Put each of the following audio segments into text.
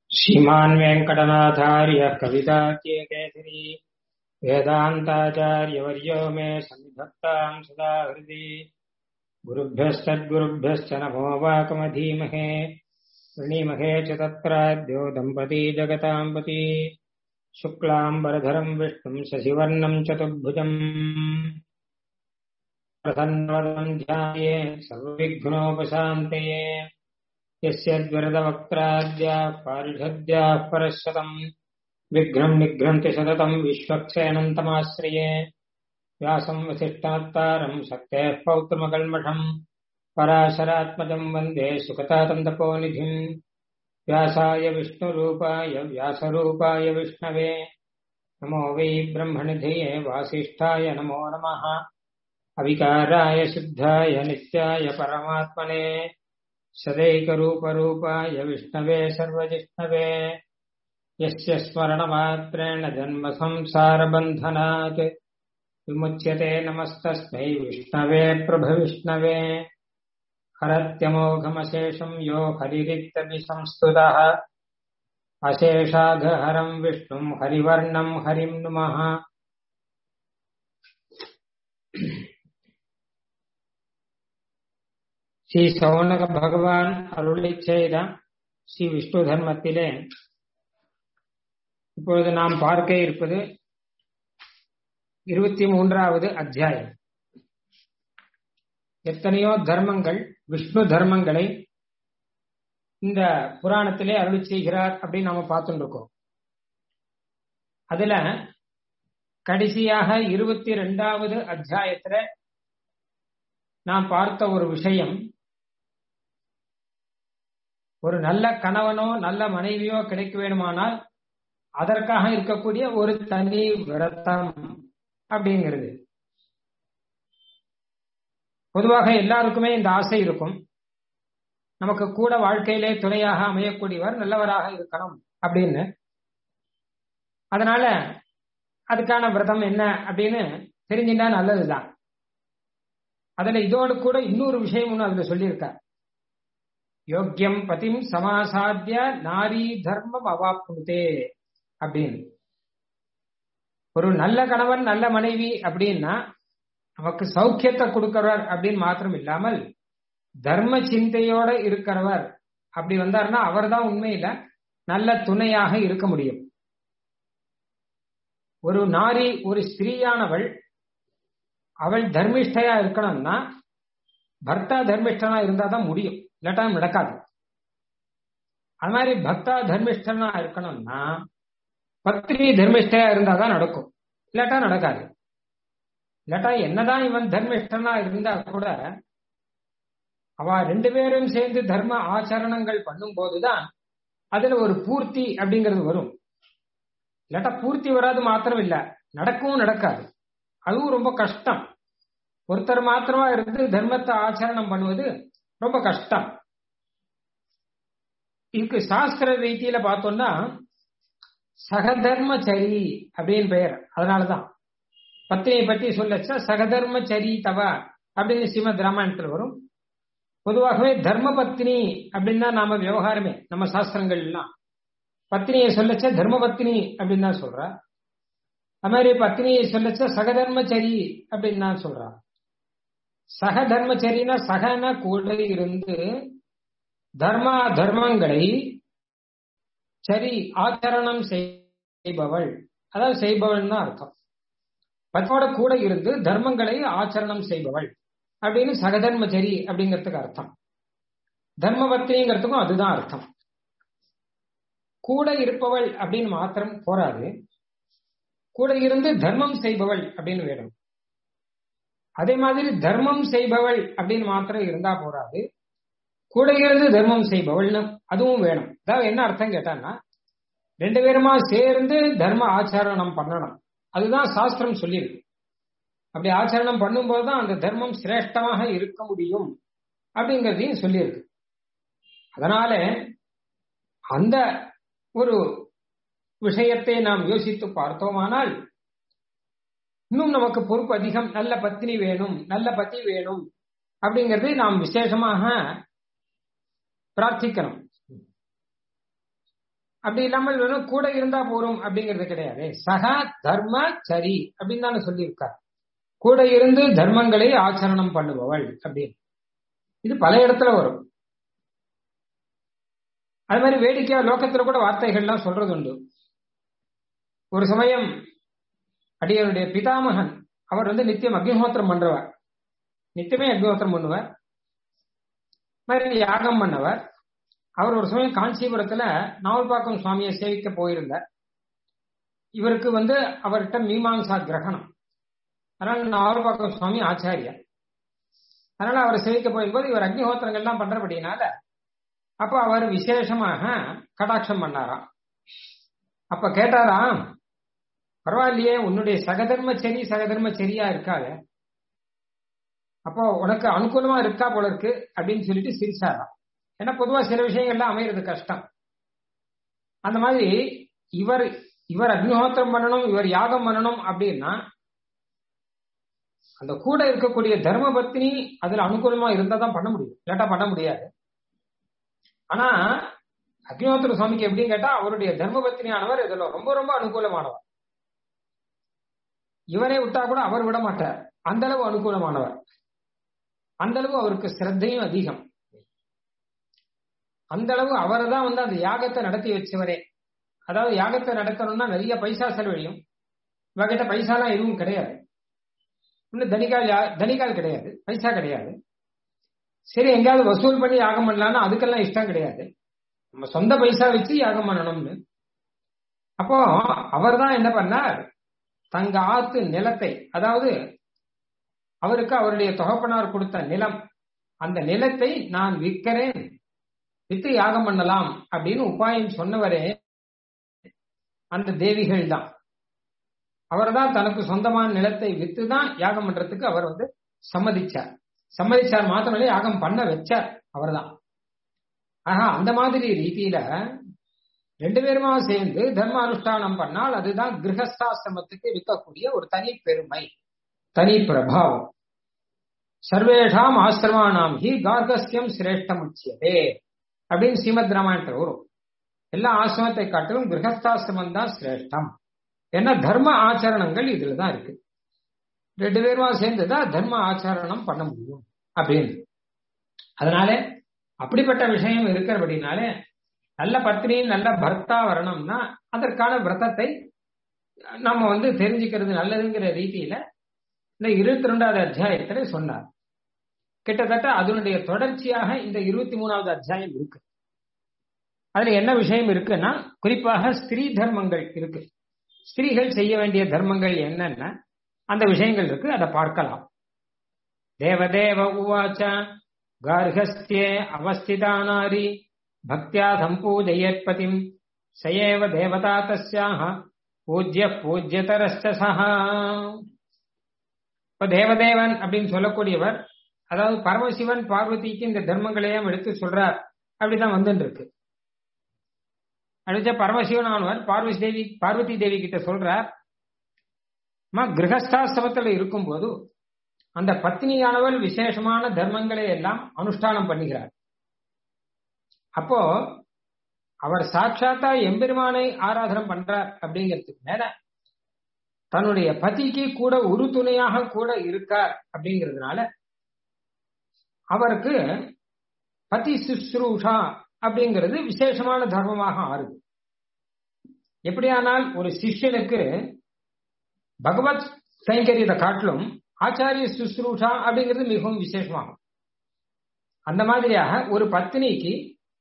श्रीमान् वेङ्कटनाथार्यः कवितात्येकेसरी वेदान्ताचार्यवर्यो मे सन्निधत्ताम् सदा हृदि गुरुभ्यश्चद्गुरुभ्यश्च नमो वाकमधीमहे वृणीमहे च तत्राद्यो दम्पती जगताम् पति शुक्लाम्बरधरम् विष्णुम् शशिवर्णम् चतुर्भुजम् प्रसन्नवदम् ध्याये सर्वविघ्नोपशान्तये यस्य द्वरदवक्त्राद्याः पारिषद्याः परशतम् विघ्नम् निघ्नन्ति सततम् विश्वक्षयनन्तमाश्रये व्यासम् वसिष्ठात्तारम् शक्तेः पौत्रमकल्मषम् पराशरात्मजम् वन्दे सुखतातन्तपोनिधिम् व्यासाय विष्णुरूपाय व्यासरूपाय विष्णवे नमो वै ब्रह्मनिधये वासिष्ठाय नमो नमः अविकाराय शुद्धाय नित्याय परमात्मने सदैकरूपरूपाय विष्णवे सर्वजिष्णवे यस्य स्मरणमात्रेण जन्मसंसारबन्धनात् विमुच्यते नमस्तस्मै विष्णवे प्रभविष्णवे हरत्यमोघमशेषम् यो हरिरिक्तविसंस्तुतः अशेषाघहरम् विष्णुम् हरिवर्णम् हरिम् नुमः ஸ்ரீ சௌனக பகவான் அருளை செய்த ஸ்ரீ விஷ்ணு தர்மத்திலே இப்பொழுது நாம் பார்க்க இருப்பது இருபத்தி மூன்றாவது அத்தியாயம் எத்தனையோ தர்மங்கள் விஷ்ணு தர்மங்களை இந்த புராணத்திலே அருளி செய்கிறார் அப்படின்னு நாம பார்த்துட்டு இருக்கோம் அதுல கடைசியாக இருபத்தி ரெண்டாவது அத்தியாயத்துல நாம் பார்த்த ஒரு விஷயம் ஒரு நல்ல கணவனோ நல்ல மனைவியோ கிடைக்க வேணுமானால் அதற்காக இருக்கக்கூடிய ஒரு தனி விரதம் அப்படிங்கிறது பொதுவாக எல்லாருக்குமே இந்த ஆசை இருக்கும் நமக்கு கூட வாழ்க்கையிலே துணையாக அமையக்கூடியவர் நல்லவராக இருக்கணும் அப்படின்னு அதனால அதுக்கான விரதம் என்ன அப்படின்னு தெரிஞ்சுட்டா நல்லதுதான் அதுல இதோடு கூட இன்னொரு விஷயம் ஒன்று அதுல சொல்லியிருக்கார் யோக்கியம் பதிம் சமாசாத்திய நாரி தர்மம் அவாப்புதே அப்படின்னு ஒரு நல்ல கணவன் நல்ல மனைவி அப்படின்னா நமக்கு சௌக்கியத்தை கொடுக்கிறவர் அப்படின்னு மாத்திரம் இல்லாமல் தர்ம சிந்தையோட இருக்கிறவர் அப்படி வந்தாருன்னா அவர் தான் உண்மையில நல்ல துணையாக இருக்க முடியும் ஒரு நாரி ஒரு ஸ்திரீயானவள் அவள் தர்மிஷ்டையா இருக்கணும்னா பர்த்தா தர்மிஷ்டனா இருந்தா தான் முடியும் இல்லாட்டா நடக்காது அது மாதிரி பக்தா தர்மிஷ்டனா இருக்கணும்னா பத்னி தர்மிஷ்டையா இருந்தா தான் நடக்கும் இல்லாட்டா நடக்காது இல்லாட்டா என்னதான் இவன் தர்மிஷ்டனா இருந்தா கூட அவ ரெண்டு பேரும் சேர்ந்து தர்ம ஆச்சரணங்கள் பண்ணும் போதுதான் அதுல ஒரு பூர்த்தி அப்படிங்கிறது வரும் இல்லாட்டா பூர்த்தி வராது மாத்திரம் இல்ல நடக்கவும் நடக்காது அதுவும் ரொம்ப கஷ்டம் ஒருத்தர் மாத்திரமா இருந்து தர்மத்தை ஆச்சரணம் பண்ணுவது ரொம்ப கஷ்டம் இதுக்கு சாஸ்திர ரீதியில பார்த்தோம்னா சகதர்மச்சரி அப்படின்னு பெயர் அதனாலதான் பத்தினியை பற்றி சொல்லச்சா சகதர்மச்சரி தவ அப்படின்னு ஸ்ரீமத் ராமாயணத்தில் வரும் பொதுவாகவே தர்ம பத்னி அப்படின்னு தான் நாம விவகாரமே நம்ம சாஸ்திரங்கள் எல்லாம் பத்னியை சொல்லச்ச தர்ம பத்னி அப்படின்னு தான் சொல்றா அது மாதிரி பத்னியை சொல்லச்ச சகதர்மச்சரி அப்படின்னு தான் சொல்றா சக தர்மச்சரினா சகன கூட இருந்து தர்மா தர்மங்களை சரி ஆச்சரணம் செய்பவள் அதாவது செய்பவள் தான் அர்த்தம் பத்தோட கூட இருந்து தர்மங்களை ஆச்சரணம் செய்பவள் அப்படின்னு சகதர்மச்சரி அப்படிங்கிறதுக்கு அர்த்தம் தர்மபத்னிங்கிறதுக்கும் அதுதான் அர்த்தம் கூட இருப்பவள் அப்படின்னு மாத்திரம் போராது கூட இருந்து தர்மம் செய்பவள் அப்படின்னு வேணும் அதே மாதிரி தர்மம் செய்பவள் அப்படின்னு மாத்திரம் இருந்தா போராது கூட இருந்து தர்மம் செய்பவள்னு அதுவும் வேணும் அதாவது என்ன அர்த்தம் கேட்டான்னா ரெண்டு பேருமா சேர்ந்து தர்ம ஆச்சரணம் பண்ணணும் அதுதான் சாஸ்திரம் சொல்லியிருக்கு அப்படி ஆச்சரணம் பண்ணும்போது தான் அந்த தர்மம் சிரேஷ்டமாக இருக்க முடியும் அப்படிங்கிறதையும் சொல்லியிருக்கு அதனால அந்த ஒரு விஷயத்தை நாம் யோசித்து பார்த்தோமானால் இன்னும் நமக்கு பொறுப்பு அதிகம் நல்ல பத்னி வேணும் நல்ல பத்தி வேணும் அப்படிங்கறது நாம் விசேஷமாக பிரார்த்திக்கணும் அப்படி இல்லாமல் வெறும் கூட இருந்தா போறோம் அப்படிங்கிறது கிடையாது சக தர்ம சரி அப்படின்னு தானே சொல்லியிருக்கார் கூட இருந்து தர்மங்களை ஆச்சரணம் பண்ணுபவள் அப்படின்னு இது பல இடத்துல வரும் அது மாதிரி வேடிக்கையா லோகத்துல கூட வார்த்தைகள்லாம் சொல்றது உண்டு ஒரு சமயம் அடியனுடைய பிதாமகன் அவர் வந்து நித்தியம் அக்னிஹோத்திரம் பண்றவர் நித்தியமே அக்னிஹோத்திரம் பண்ணுவார் மாதிரி யாகம் பண்ணவர் அவர் ஒரு சமயம் காஞ்சிபுரத்துல நாவல்பாக்கம் சுவாமியை சேவிக்க போயிருந்தார் இவருக்கு வந்து அவர்கிட்ட மீமாம்சா கிரகணம் அதனால நாவல்பாக்கம் சுவாமி ஆச்சாரியா அதனால அவர் சேவிக்க போயிருக்கும்போது இவர் அக்னிஹோத்திரங்கள்லாம் பண்றபடினால அப்ப அவர் விசேஷமாக கடாட்சம் பண்ணாராம் அப்ப கேட்டாராம் பரவாயில்லையே உன்னுடைய சகதர்மச்சரி சகதர்மச்சரியா இருக்காத அப்போ உனக்கு அனுகூலமா இருக்கா போல இருக்கு அப்படின்னு சொல்லிட்டு சிரிச்சாராம் ஏன்னா பொதுவா சில விஷயங்கள்லாம் அமையிறது கஷ்டம் அந்த மாதிரி இவர் இவர் அக்னிஹோத்திரம் பண்ணணும் இவர் யாகம் பண்ணணும் அப்படின்னா அந்த கூட இருக்கக்கூடிய தர்ம பத்னி அதுல அனுகூலமா இருந்தா தான் பண்ண முடியும் இல்லாட்டா பண்ண முடியாது ஆனா அக்னிஹோத்திர சுவாமிக்கு எப்படின்னு கேட்டா அவருடைய தர்ம பத்னியானவர் இதுல ரொம்ப ரொம்ப அனுகூலமானவர் இவரை விட்டா கூட அவர் விட மாட்டார் அந்த அளவு அனுகூலமானவர் அந்த அளவு அவருக்கு சிரத்தையும் அதிகம் அந்த அளவு அவர் தான் வந்து அந்த யாகத்தை நடத்தி வச்சவரே அதாவது யாகத்தை நடத்தணும்னா நிறைய பைசா செலவழியும் இவகிட்ட பைசாலாம் எதுவும் கிடையாது இன்னும் தனிகால் தனிகால் கிடையாது பைசா கிடையாது சரி எங்கேயாவது வசூல் பண்ணி யாகம் பண்ணலாம்னா அதுக்கெல்லாம் இஷ்டம் கிடையாது நம்ம சொந்த பைசா வச்சு யாகம் பண்ணணும்னு அப்போ அவர் தான் என்ன பண்ணார் தங்க ஆத்து நிலத்தை அதாவது அவருக்கு அவருடைய தொகப்பனார் கொடுத்த நிலம் அந்த நிலத்தை நான் விற்கிறேன் வித்து யாகம் பண்ணலாம் அப்படின்னு உபாயம் சொன்னவரே அந்த தேவிகள் தான் அவர் தான் தனக்கு சொந்தமான நிலத்தை வித்து தான் யாகம் பண்றதுக்கு அவர் வந்து சம்மதிச்சார் சம்மதிச்சார் மாத்திரமே யாகம் பண்ண வச்சார் அவர் தான் ஆஹா அந்த மாதிரி ரீதியில ரெண்டு பேருமா சேர்ந்து தர்ம அனுஷ்டானம் பண்ணால் அதுதான் கிரகஸ்தாசிரமத்துக்கு இருக்கக்கூடிய ஒரு தனி பெருமை தனி பிரபாவம் சர்வேஷாம் ஆசிரமானாம் ஹி கார்கஸ்தியம் சிரேஷ்டம் உச்சியதே அப்படின்னு ஸ்ரீமத் ராமாயணத்தில் வரும் எல்லா ஆசிரமத்தை காட்டிலும் கிரகஸ்தாசிரமம் தான் சிரேஷ்டம் ஏன்னா தர்ம ஆச்சரணங்கள் இதுல தான் இருக்கு ரெண்டு பேருமா சேர்ந்துதான் தர்ம ஆச்சரணம் பண்ண முடியும் அப்படின்னு அதனால அப்படிப்பட்ட விஷயம் இருக்கிறபடினாலே நல்ல பத்னி நல்ல பர்த்தா வரணும்னா அதற்கான விரதத்தை நம்ம வந்து தெரிஞ்சுக்கிறது நல்லதுங்கிற ரீதியில இந்த இருபத்தி ரெண்டாவது அத்தியாயத்துல சொன்னார் கிட்டத்தட்ட அதனுடைய தொடர்ச்சியாக இந்த இருபத்தி மூணாவது அத்தியாயம் இருக்கு அதுல என்ன விஷயம் இருக்குன்னா குறிப்பாக ஸ்திரீ தர்மங்கள் இருக்கு ஸ்திரீகள் செய்ய வேண்டிய தர்மங்கள் என்னென்ன அந்த விஷயங்கள் இருக்கு அதை பார்க்கலாம் தேவதேவ உவாச்ச கார்கஸ்தியே அவஸ்திதா நாரி பக்தியா சம்பூஜயேத்பதிம் சயேவ தேவதா தஸ்யாக பூஜ்ய பூஜ்யதரஸ்ட சஹா இப்ப தேவதேவன் அப்படின்னு சொல்லக்கூடியவர் அதாவது பரமசிவன் பார்வதிக்கு இந்த தர்மங்களையும் எடுத்து சொல்றார் அப்படிதான் வந்துட்டு இருக்கு அடுத்த பரமசிவன் ஆனவர் பார்வதி தேவி பார்வதி தேவி கிட்ட சொல்றார் அம்மா கிரகஸ்தாசிரமத்தில் இருக்கும்போது அந்த பத்னியானவள் விசேஷமான தர்மங்களை எல்லாம் அனுஷ்டானம் பண்ணுகிறார் அப்போ அவர் சாட்சாத்தா எம்பெருமானை ஆராதனம் பண்றார் அப்படிங்கிறதுக்கு மேல தன்னுடைய பதிக்கு கூட உரு துணையாக கூட இருக்கார் அப்படிங்கிறதுனால அவருக்கு பதி சுஸ்ரூஷா அப்படிங்கிறது விசேஷமான தர்மமாக ஆறுது எப்படியானால் ஒரு சிஷ்யனுக்கு பகவத் கைங்கரியத்தை காட்டிலும் ஆச்சாரிய சுஸ்ரூஷா அப்படிங்கிறது மிகவும் விசேஷமாகும் அந்த மாதிரியாக ஒரு பத்னிக்கு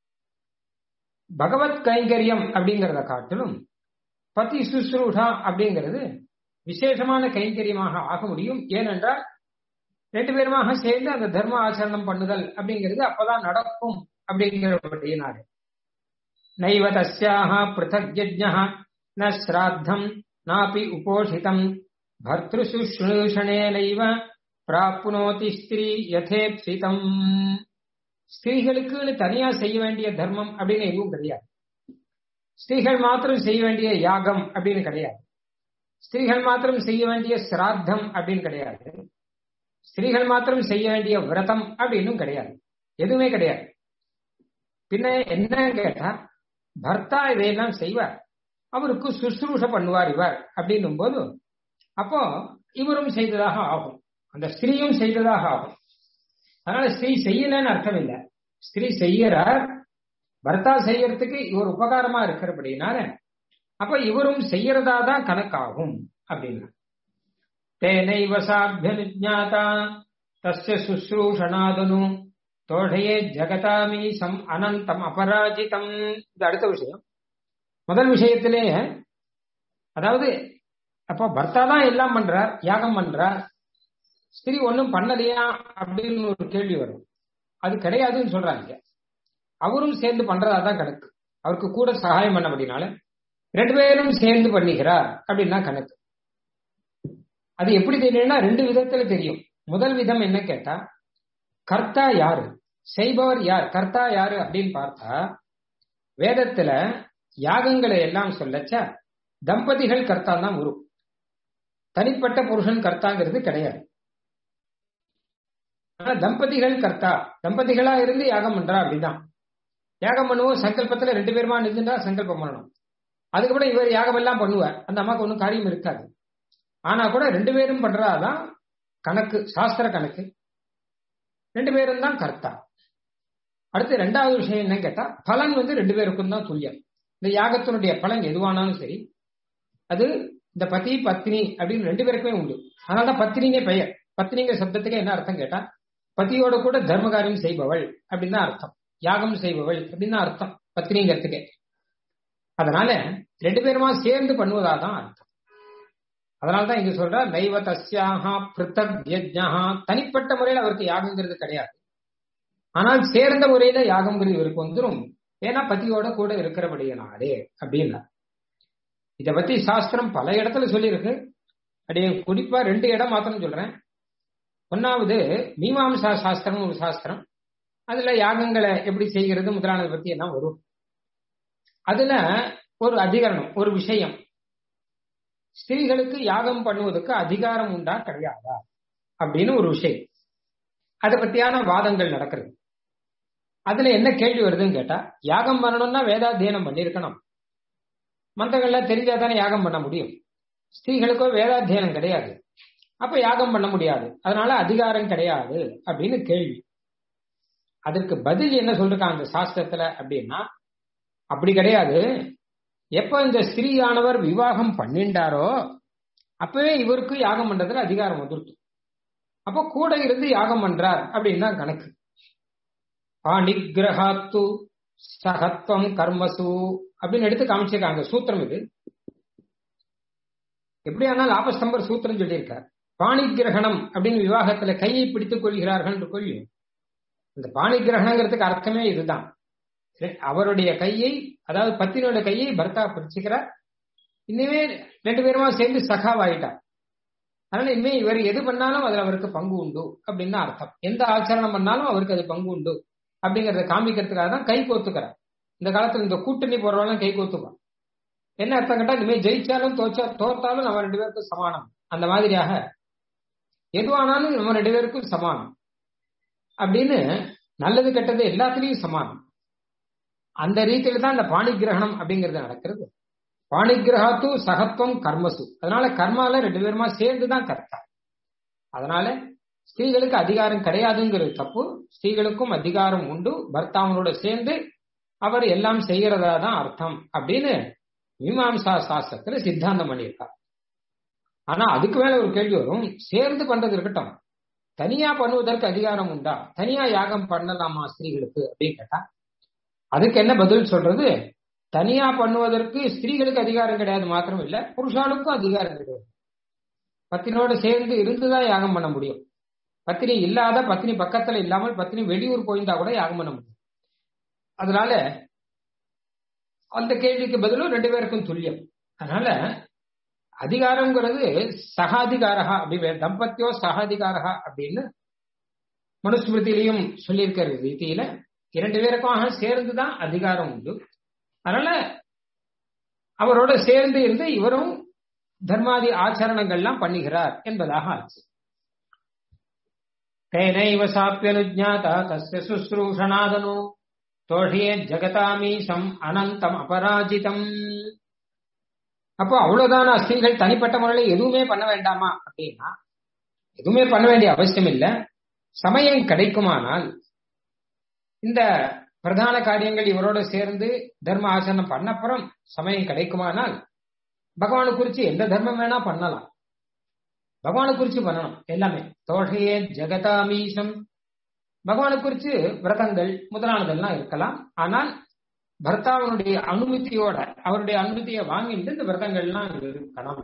பகவத் கைங்கரியம் அப்படிங்கிறத காட்டிலும் பதி சுஸ்ரூஷா அப்படிங்கிறது விசேஷமான கைங்கரியமாக ஆக முடியும் ஏனென்றால் ரெண்டு பேருமாக சேர்ந்து அந்த தர்ம ஆச்சரணம் பண்ணுதல் அப்படிங்கிறது அப்பதான் நடக்கும் அப்படிங்கிறபடியினாரு நைவ தஸ்யாக பிருத்தக் யஜ்ஞா ந ஸ்ராத்தம் நாபி உபோஷிதம் பர்திரு சுஷ்ரூஷணேனைவ பிராப்னோதி ஸ்திரீ யதேப்சிதம் ஸ்திரீகளுக்குன்னு தனியா செய்ய வேண்டிய தர்மம் அப்படின்னு எதுவும் கிடையாது ஸ்திரீகள் மாத்திரம் செய்ய வேண்டிய யாகம் அப்படின்னு கிடையாது ஸ்திரீகள் மாத்திரம் செய்ய வேண்டிய சிராத்தம் அப்படின்னு கிடையாது ஸ்திரீகள் மாத்திரம் செய்ய வேண்டிய விரதம் அப்படின்னும் கிடையாது எதுவுமே கிடையாது பின்ன என்ன கேட்டா பர்த்தா இதையெல்லாம் செய்வார் அவருக்கு சுசுரூஷ பண்ணுவார் இவர் அப்படின்னும் போது அப்போ இவரும் செய்ததாக ஆகும் அந்த ஸ்திரீயும் செய்ததாக ஆகும் அதனால ஸ்திரீ செய்யலன்னு அர்த்தம் இல்லை ஸ்திரீ செய்யறார் பர்த்தா செய்யறதுக்கு இவர் உபகாரமா இருக்கிறபடினால அப்ப இவரும் செய்யறதா தான் கணக்காகும் அப்படின்னா தேனைவ சாபியனுஜாதா தஸ்ய சுশ্রூஷணாதனு தோழையே ஜெகதாமி சம் அனந்தம் அபராஜிதம் இது அடுத்த விஷயம் முதல் விஷயத்திலே அதாவது அப்போ பர்த்தா தான் எல்லாம் பண்றார் யாகம் பண்றார் ஸ்திரீ ஒன்றும் பண்ணலையா அப்படின்னு ஒரு கேள்வி வரும் அது கிடையாதுன்னு சொல்றாங்க அவரும் சேர்ந்து பண்றதா தான் கணக்கு அவருக்கு கூட சகாயம் பண்ணபடினால ரெண்டு பேரும் சேர்ந்து பண்ணிக்கிறார் அப்படின்னா கணக்கு அது எப்படி தெரியும்னா ரெண்டு விதத்துல தெரியும் முதல் விதம் என்ன கேட்டா கர்த்தா யாரு செய்பவர் யார் கர்த்தா யாரு அப்படின்னு பார்த்தா வேதத்துல யாகங்களை எல்லாம் சொல்லச்ச தம்பதிகள் கர்த்தா தான் வரும் தனிப்பட்ட புருஷன் கர்த்தாங்கிறது கிடையாது ஆனா தம்பதிகள் கர்த்தா தம்பதிகளா இருந்து யாகம் பண்றா அப்படிதான் யாகம் பண்ணுவோம் சங்கல்பத்துல ரெண்டு பேருமா நின்றுட்டா சங்கல்பம் பண்ணணும் அதுக்கப்புறம் இவர் யாகம் எல்லாம் பண்ணுவார் அந்த அம்மாவுக்கு ஒன்றும் காரியம் இருக்காது ஆனா கூட ரெண்டு பேரும் பண்றாதான் கணக்கு சாஸ்திர கணக்கு ரெண்டு பேரும் தான் கர்த்தா அடுத்து ரெண்டாவது விஷயம் என்ன கேட்டா பலன் வந்து ரெண்டு பேருக்கும் தான் துல்லியம் இந்த யாகத்தினுடைய பலன் எதுவானாலும் சரி அது இந்த பதி பத்னி அப்படின்னு ரெண்டு பேருக்குமே உண்டு அதனாலதான் பத்னிங்க பெயர் பத்னிங்கிற சப்தத்துக்கு என்ன அர்த்தம் கேட்டா பத்தியோட கூட தர்ம காரியம் செய்பவள் அப்படின்னு தான் அர்த்தம் யாகம் செய்பவள் அப்படின்னு தான் அர்த்தம் பத்னிங்கிறதுக்கே அதனால ரெண்டு பேருமா சேர்ந்து பண்ணுவதா தான் அர்த்தம் அதனாலதான் இங்க சொல்ற நைவ தஸ்யாக பிருத்தக் யஜ்ஞா தனிப்பட்ட முறையில் அவருக்கு யாகங்கிறது கிடையாது ஆனால் சேர்ந்த முறையில யாகம்ங்கிறது இவருக்கு வந்துடும் ஏன்னா பத்தியோட கூட இருக்கிறபடியினாலே அப்படின்னா இத பத்தி சாஸ்திரம் பல இடத்துல சொல்லியிருக்கு அப்படியே குறிப்பா ரெண்டு இடம் மாத்திரம் சொல்றேன் ஒன்னாவது மீமாம்சா சாஸ்திரம் ஒரு சாஸ்திரம் அதுல யாகங்களை எப்படி செய்கிறது முதலானதை பத்தி எல்லாம் வரும் அதுல ஒரு அதிகரணம் ஒரு விஷயம் ஸ்திரீகளுக்கு யாகம் பண்ணுவதற்கு அதிகாரம் உண்டா கிடையாதா அப்படின்னு ஒரு விஷயம் அதை பத்தியான வாதங்கள் நடக்கிறது அதுல என்ன கேள்வி வருதுன்னு கேட்டா யாகம் பண்ணணும்னா வேதாத்தியனம் பண்ணிருக்கணும் மந்திரங்கள்லாம் தெரிஞ்சாதானே யாகம் பண்ண முடியும் ஸ்திரீகளுக்கோ வேதாத்தியனம் கிடையாது அப்ப யாகம் பண்ண முடியாது அதனால அதிகாரம் கிடையாது அப்படின்னு கேள்வி அதுக்கு பதில் என்ன சொல்றாங்க அந்த சாஸ்திரத்துல அப்படின்னா அப்படி கிடையாது எப்ப இந்த ஸ்திரீயானவர் விவாகம் பண்ணிண்டாரோ அப்பவே இவருக்கு யாகம் பண்றதுல அதிகாரம் வந்துருக்கு அப்போ கூட இருந்து யாகம் பண்றார் அப்படின்னு தான் கணக்கு பாணிகிரகாத்து சகத்வம் கர்மசு அப்படின்னு எடுத்து காமிச்சிருக்காங்க சூத்திரம் இது எப்படியானால் ஆபஸ்தம்பர் சூத்திரம் சொல்லியிருக்கார் பாணி கிரகணம் அப்படின்னு விவாகத்துல கையை பிடித்துக் கொள்கிறார்கள் என்று கொள்ளி இந்த பாணி கிரகணங்கிறதுக்கு அர்த்தமே இதுதான் அவருடைய கையை அதாவது பத்தினோட கையை பர்த்தா பிடிச்சுக்கிறார் இனிமே ரெண்டு பேருமா சேர்ந்து சகாவாயிட்டார் அதனால இனிமே இவர் எது பண்ணாலும் அதுல அவருக்கு பங்கு உண்டு அப்படின்னு தான் அர்த்தம் எந்த ஆச்சரணம் பண்ணாலும் அவருக்கு அது பங்கு உண்டு அப்படிங்கறத காமிக்கிறதுக்காக தான் கை கோத்துக்கிறார் இந்த காலத்துல இந்த கூட்டணி போடுறவங்க கை கோத்துப்பான் என்ன அர்த்தம் கேட்டா இனிமே ஜெயிச்சாலும் தோச்சா தோத்தாலும் நம்ம ரெண்டு பேருக்கும் சமானம் அந்த மாதிரியாக எதுவானாலும் நம்ம ரெண்டு பேருக்கும் சமானம் அப்படின்னு நல்லது கெட்டது எல்லாத்துலயும் சமானம் அந்த ரீதியில தான் இந்த பாணி கிரகணம் அப்படிங்கிறது நடக்கிறது பாணி கிரகாத்து சகத்துவம் கர்மசு அதனால கர்மால ரெண்டு பேருமா சேர்ந்து தான் கர்த்தா அதனால ஸ்திரீகளுக்கு அதிகாரம் கிடையாதுங்கிறது தப்பு ஸ்திரீகளுக்கும் அதிகாரம் உண்டு பர்த்தாவனோட சேர்ந்து அவர் எல்லாம் செய்யறதா தான் அர்த்தம் அப்படின்னு மீமாம்சா சாஸ்திரத்துல சித்தாந்தம் பண்ணியிருக்கார் ஆனா அதுக்கு மேல ஒரு கேள்வி வரும் சேர்ந்து பண்றது இருக்கட்டும் தனியா பண்ணுவதற்கு அதிகாரம் உண்டா தனியா யாகம் பண்ணலாமா ஸ்திரீகளுக்கு அப்படின்னு கேட்டா அதுக்கு என்ன பதில் சொல்றது தனியா பண்ணுவதற்கு ஸ்திரீகளுக்கு அதிகாரம் கிடையாது மாத்திரம் இல்ல புருஷாளுக்கும் அதிகாரம் கிடையாது பத்தினோட சேர்ந்து இருந்துதான் யாகம் பண்ண முடியும் பத்தினி இல்லாத பத்தினி பக்கத்துல இல்லாமல் பத்தினி வெளியூர் போயிருந்தா கூட யாகம் பண்ண முடியும் அதனால அந்த கேள்விக்கு பதிலும் ரெண்டு பேருக்கும் துல்லியம் அதனால அதிகாரம்ங்கிறது சகாதிகாரகா அப்படி தம்பத்தியோ சகாதிகாரகா அப்படின்னு மனுஸ்மிருதியிலையும் சொல்லியிருக்கிற ரீதியில இரண்டு பேருக்காக சேர்ந்துதான் அதிகாரம் உண்டு அதனால அவரோட சேர்ந்து இருந்து இவரும் தர்மாதி ஆச்சரணங்கள்லாம் பண்ணுகிறார் என்பதாக ஆச்சு கைனைவ சாப்பியனுஜாதா தஸ்ய சுஸ்ரூஷணாதனு தோஷியே ஜெகதாமீசம் அனந்தம் அபராஜிதம் அப்போ அவ்வளவுதான ஸ்திரீகள் தனிப்பட்ட முறையில் எதுவுமே பண்ண வேண்டாமா அப்படின்னா எதுவுமே பண்ண வேண்டிய அவசியம் இல்லை சமயம் கிடைக்குமானால் இந்த பிரதான காரியங்கள் இவரோட சேர்ந்து தர்ம ஆசனம் பண்ணப்புறம் சமயம் கிடைக்குமானால் பகவானை குறிச்சு எந்த தர்மம் வேணா பண்ணலாம் பகவானை குறிச்சு பண்ணணும் எல்லாமே தோஷையே ஜெகதாமீசம் பகவானை குறிச்சு விரதங்கள் முதலானதெல்லாம் இருக்கலாம் ஆனால் பர்த்தாவனுடைய அனுமதியோட அவருடைய அனுமதியை வாங்கிட்டு இந்த விரதங்கள்லாம் இருக்கணும்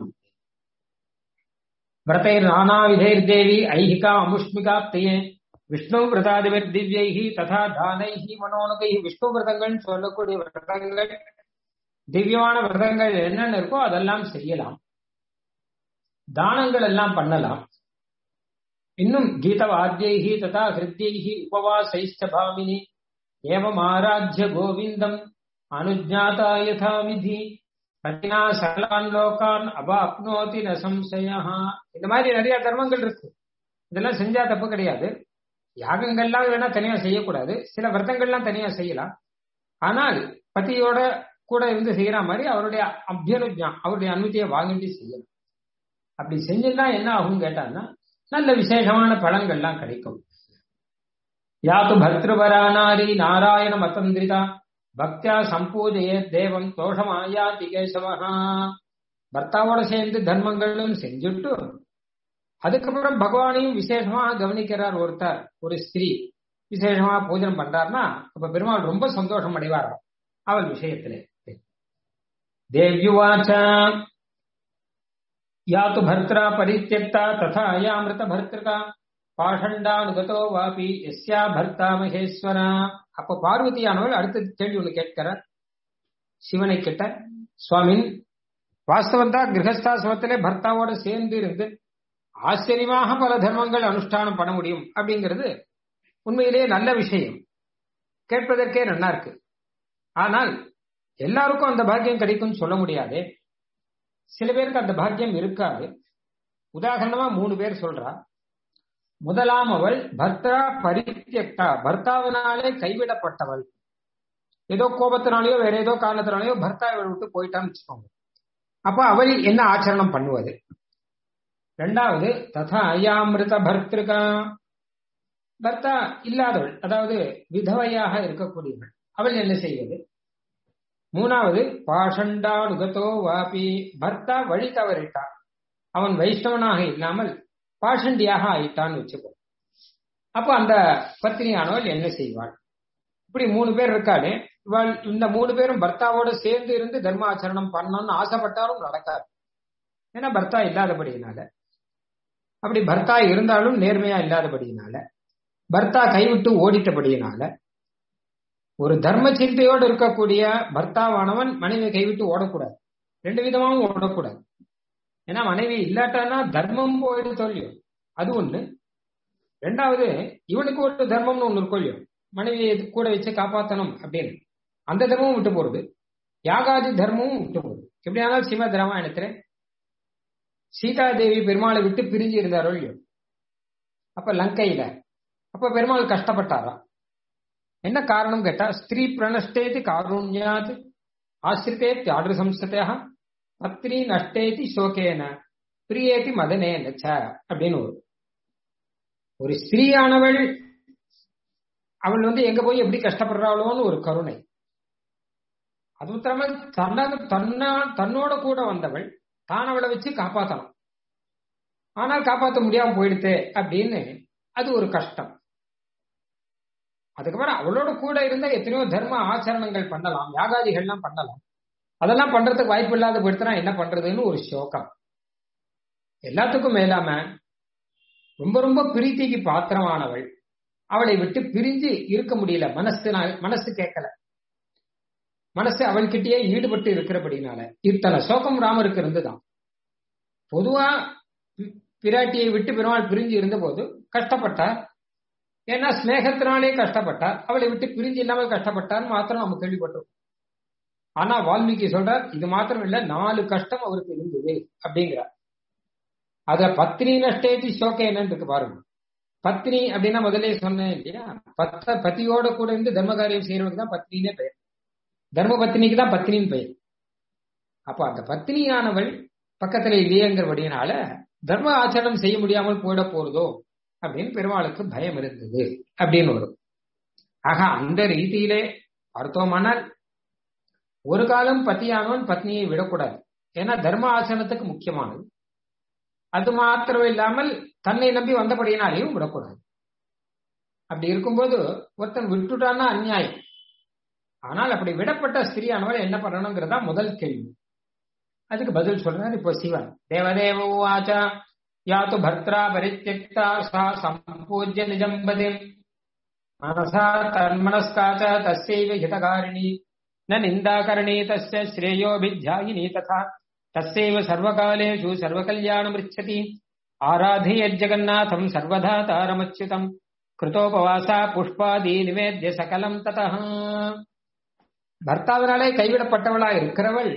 விரதைர் நானாவிதைர் தேவி ஐஹிகா அமுஷ்மிகாப்தையே விஷ்ணு விரதாதிபர் திவ்யைஹி ததா தானைஹி மனோனகை விஷ்ணு விரதங்கள் சொல்லக்கூடிய விரதங்கள் திவ்யமான விரதங்கள் என்னென்ன இருக்கோ அதெல்லாம் செய்யலாம் தானங்கள் எல்லாம் பண்ணலாம் இன்னும் கீதவாத்தியைஹி ததா ஹிருத்யைஹி உபவாசைஷ்ட பாமினி ஏவம் ஆராத்திய கோவிந்தம் அனுஜாதா யதா விதி பத்தினா சகலான் லோகான் அபாப்னோதி ந சம்சயா இந்த மாதிரி நிறைய தர்மங்கள் இருக்கு இதெல்லாம் செஞ்சா தப்பு கிடையாது யாகங்கள்லாம் வேணா தனியா செய்யக்கூடாது சில விரதங்கள்லாம் தனியா செய்யலாம் ஆனால் பத்தியோட கூட இருந்து செய்யற மாதிரி அவருடைய அபியனுஜா அவருடைய அனுமதியை வாங்கிட்டு செய்யலாம் அப்படி செஞ்சிருந்தா என்ன ஆகும் கேட்டான்னா நல்ல விசேஷமான பலன்கள்லாம் கிடைக்கும் யாத்து பர்திருபரானாரி நாராயண மதந்திரிதா பக்தியா சம்பூஜையே தேவம் தோஷமாயாதி கேசவஹா பர்த்தாவோட சேர்ந்து தர்மங்களும் செஞ்சுட்டு அதுக்கப்புறம் பகவானையும் விசேஷமாக கவனிக்கிறார் ஒருத்தர் ஒரு ஸ்திரீ விசேஷமா பூஜனம் பண்றாருன்னா அப்ப பெருமாள் ரொம்ப சந்தோஷம் அடைவாராம் அவள் விஷயத்திலே தேவ்யுவாச்ச யாத்து பர்த்ரா பரித்தியக்தா ததா அயாமிருத பர்திருகா பாஷண்டானுகதோ வாபி எஸ்யா பர்த்தா மகேஸ்வரா அப்ப பார்வதியானவள் அடுத்த கேள்வி ஒண்ணு கேட்கிறார் சிவனை கிட்ட சுவாமின் வாஸ்தவம் தான் கிரகஸ்தாசிரமத்திலே பர்த்தாவோட சேர்ந்து இருந்து ஆச்சரியமாக பல தர்மங்கள் அனுஷ்டானம் பண்ண முடியும் அப்படிங்கிறது உண்மையிலேயே நல்ல விஷயம் கேட்பதற்கே நல்லா இருக்கு ஆனால் எல்லாருக்கும் அந்த பாக்கியம் கிடைக்கும் சொல்ல முடியாது சில பேருக்கு அந்த பாக்கியம் இருக்காது உதாரணமா மூணு பேர் சொல்றா முதலாம் அவள் பர்த்தா பரித்தியக்தா பர்த்தாவினாலே கைவிடப்பட்டவள் ஏதோ கோபத்தினாலேயோ வேற ஏதோ காரணத்தினாலேயோ பர்த்தா இவள் விட்டு போயிட்டான்னு வச்சுக்கோங்க அப்ப அவள் என்ன ஆச்சரணம் பண்ணுவது ரெண்டாவது ததா அயாமிருத பர்திருகா பர்த்தா இல்லாதவள் அதாவது விதவையாக இருக்கக்கூடியவள் அவள் என்ன செய்வது மூணாவது பாஷண்டானுகதோ வாபி பர்த்தா வழி தவறிட்டான் அவன் வைஷ்ணவனாக இல்லாமல் பாஷண்டியாக ஆயிட்டான்னு வச்சுக்கோ அப்போ அந்த பத்தினியானவள் என்ன செய்வாள் இப்படி மூணு பேர் இருக்காளே இவள் இந்த மூணு பேரும் பர்த்தாவோட சேர்ந்து இருந்து தர்மாச்சரணம் பண்ணணும்னு ஆசைப்பட்டாலும் நடக்காது ஏன்னா பர்த்தா இல்லாதபடியினால அப்படி பர்த்தா இருந்தாலும் நேர்மையா இல்லாதபடியினால பர்த்தா கைவிட்டு ஓடிட்டபடியினால ஒரு தர்ம சிந்தையோடு இருக்கக்கூடிய பர்த்தாவானவன் மனைவியை கைவிட்டு ஓடக்கூடாது ரெண்டு விதமாவும் ஓடக்கூடாது ஏன்னா மனைவி இல்லாட்டானா தர்மம் போயிடு சொல்லியும் அது ஒண்ணு ரெண்டாவது இவனுக்கு ஒரு தர்மம்னு ஒண்ணு இருக்கும் இல்லையோ மனைவியை கூட வச்சு காப்பாத்தணும் அப்படின்னு அந்த தர்மமும் விட்டு போறது யாகாதி தர்மமும் விட்டு போகுது எப்படி ஆனாலும் சிவ ராமாயணத்துல சீதா தேவி பெருமாளை விட்டு பிரிஞ்சு இருந்தாரோ இல்லையோ அப்ப லங்கையில அப்ப பெருமாள் கஷ்டப்பட்டாரா என்ன காரணம் கேட்டா ஸ்திரீ பிரணஷ்டேதி காருண்யாத் ஆசிரித்தே தியாடு சம்ஸ்தா பத்னி நஷ்டேதி சோகேன பிரியேதி மதனேன ச அப்படின்னு ஒரு ஒரு ஸ்திரீயானவள் அவள் வந்து எங்க போய் எப்படி கஷ்டப்படுறாளோன்னு ஒரு கருணை அது மாத்திரம தன்ன தன்னா தன்னோட கூட வந்தவள் தான் அவளை வச்சு காப்பாத்தணும் ஆனால் காப்பாற்ற முடியாம போயிடுத்து அப்படின்னு அது ஒரு கஷ்டம் அதுக்கப்புறம் அவளோட கூட இருந்த எத்தனையோ தர்ம ஆச்சரணங்கள் பண்ணலாம் யாகாதிகள்லாம் பண்ணலாம் அதெல்லாம் பண்றதுக்கு வாய்ப்பு இல்லாத போயிடுத்துனா என்ன பண்றதுன்னு ஒரு சோகம் எல்லாத்துக்கும் மேலாம ரொம்ப ரொம்ப பிரீத்திக்கு பாத்திரமானவள் அவளை விட்டு பிரிஞ்சு இருக்க முடியல மனசு மனசு கேட்கல மனசு அவள்கிட்டயே ஈடுபட்டு இருக்கிறபடினால இத்தனை சோகம் ராமருக்கு இருந்துதான் பொதுவா பிராட்டியை விட்டு பெருமாள் பிரிஞ்சு இருந்த போது கஷ்டப்பட்டார் ஏன்னா ஸ்நேகத்தினாலே கஷ்டப்பட்டார் அவளை விட்டு பிரிஞ்சு இல்லாமல் கஷ்டப்பட்டார் மாத்திரம் நம்ம கேள்விப்பட்டோம் ஆனா வால்மீகி சொல்றார் இது மாத்திரம் இல்ல நாலு கஷ்டம் அவருக்கு இருந்தது அப்படிங்கிறார் அதுல பத்னி நஷ்டேதி சோக என்னன்னு இருக்கு பாருங்க பத்னி அப்படின்னா முதல்ல சொன்னேன் இல்லையா பத்த பத்தியோட கூட இருந்து தர்ம காரியம் செய்யறவனுக்கு தான் பத்னினே பெயர் தர்ம பத்னிக்கு தான் பத்னின்னு பெயர் அப்ப அந்த பத்னியானவள் பக்கத்துல இல்லையங்கிறபடினால தர்ம ஆச்சரணம் செய்ய முடியாமல் போயிட போறதோ அப்படின்னு பெருமாளுக்கு பயம் இருந்தது அப்படின்னு வரும் ஆக அந்த ரீதியிலே பார்த்தோமானால் ஒரு காலம் பத்தியானவன் பத்னியை விடக்கூடாது ஏன்னா தர்ம ஆச்சரணத்துக்கு முக்கியமானது அது மாத்திரம் இல்லாமல் தன்னை நம்பி வந்தபடியினாலையும் விடக்கூடாது அப்படி இருக்கும்போது ஒருத்தன் விட்டுட்டான்னா அநியாயம் ஆனால் அப்படி விடப்பட்ட ஸ்திரியானவள் என்ன பண்ணணுங்கிறதா முதல் கேள்வி அதுக்கு பதில் சொல்றாரு இப்போ சிவன் தேவதேவ உவாச்ச யாத்து பர்த்ரா பரித்யக்தா சா சம்பூஜ்ய நிஜம்பதி மனசா தன்மனஸ்காச்ச தஸ்யைவ ஹிதகாரிணி ந நிந்தாகரணி தஸ்ய ஸ்ரேயோபித்யாயினி ததா தஸ்யைவ சர்வகாலேஷு சர்வகல்யாணமிருச்சதி ஆராதயஜ்ஜகநாதம் சர்வதா தாரமச்சுதம் கிருதோபவாசா புஷ்பாதி நிவேத்திய சகலம் ததா பர்த்தாவினாலே கைவிடப்பட்டவளா இருக்கிறவள்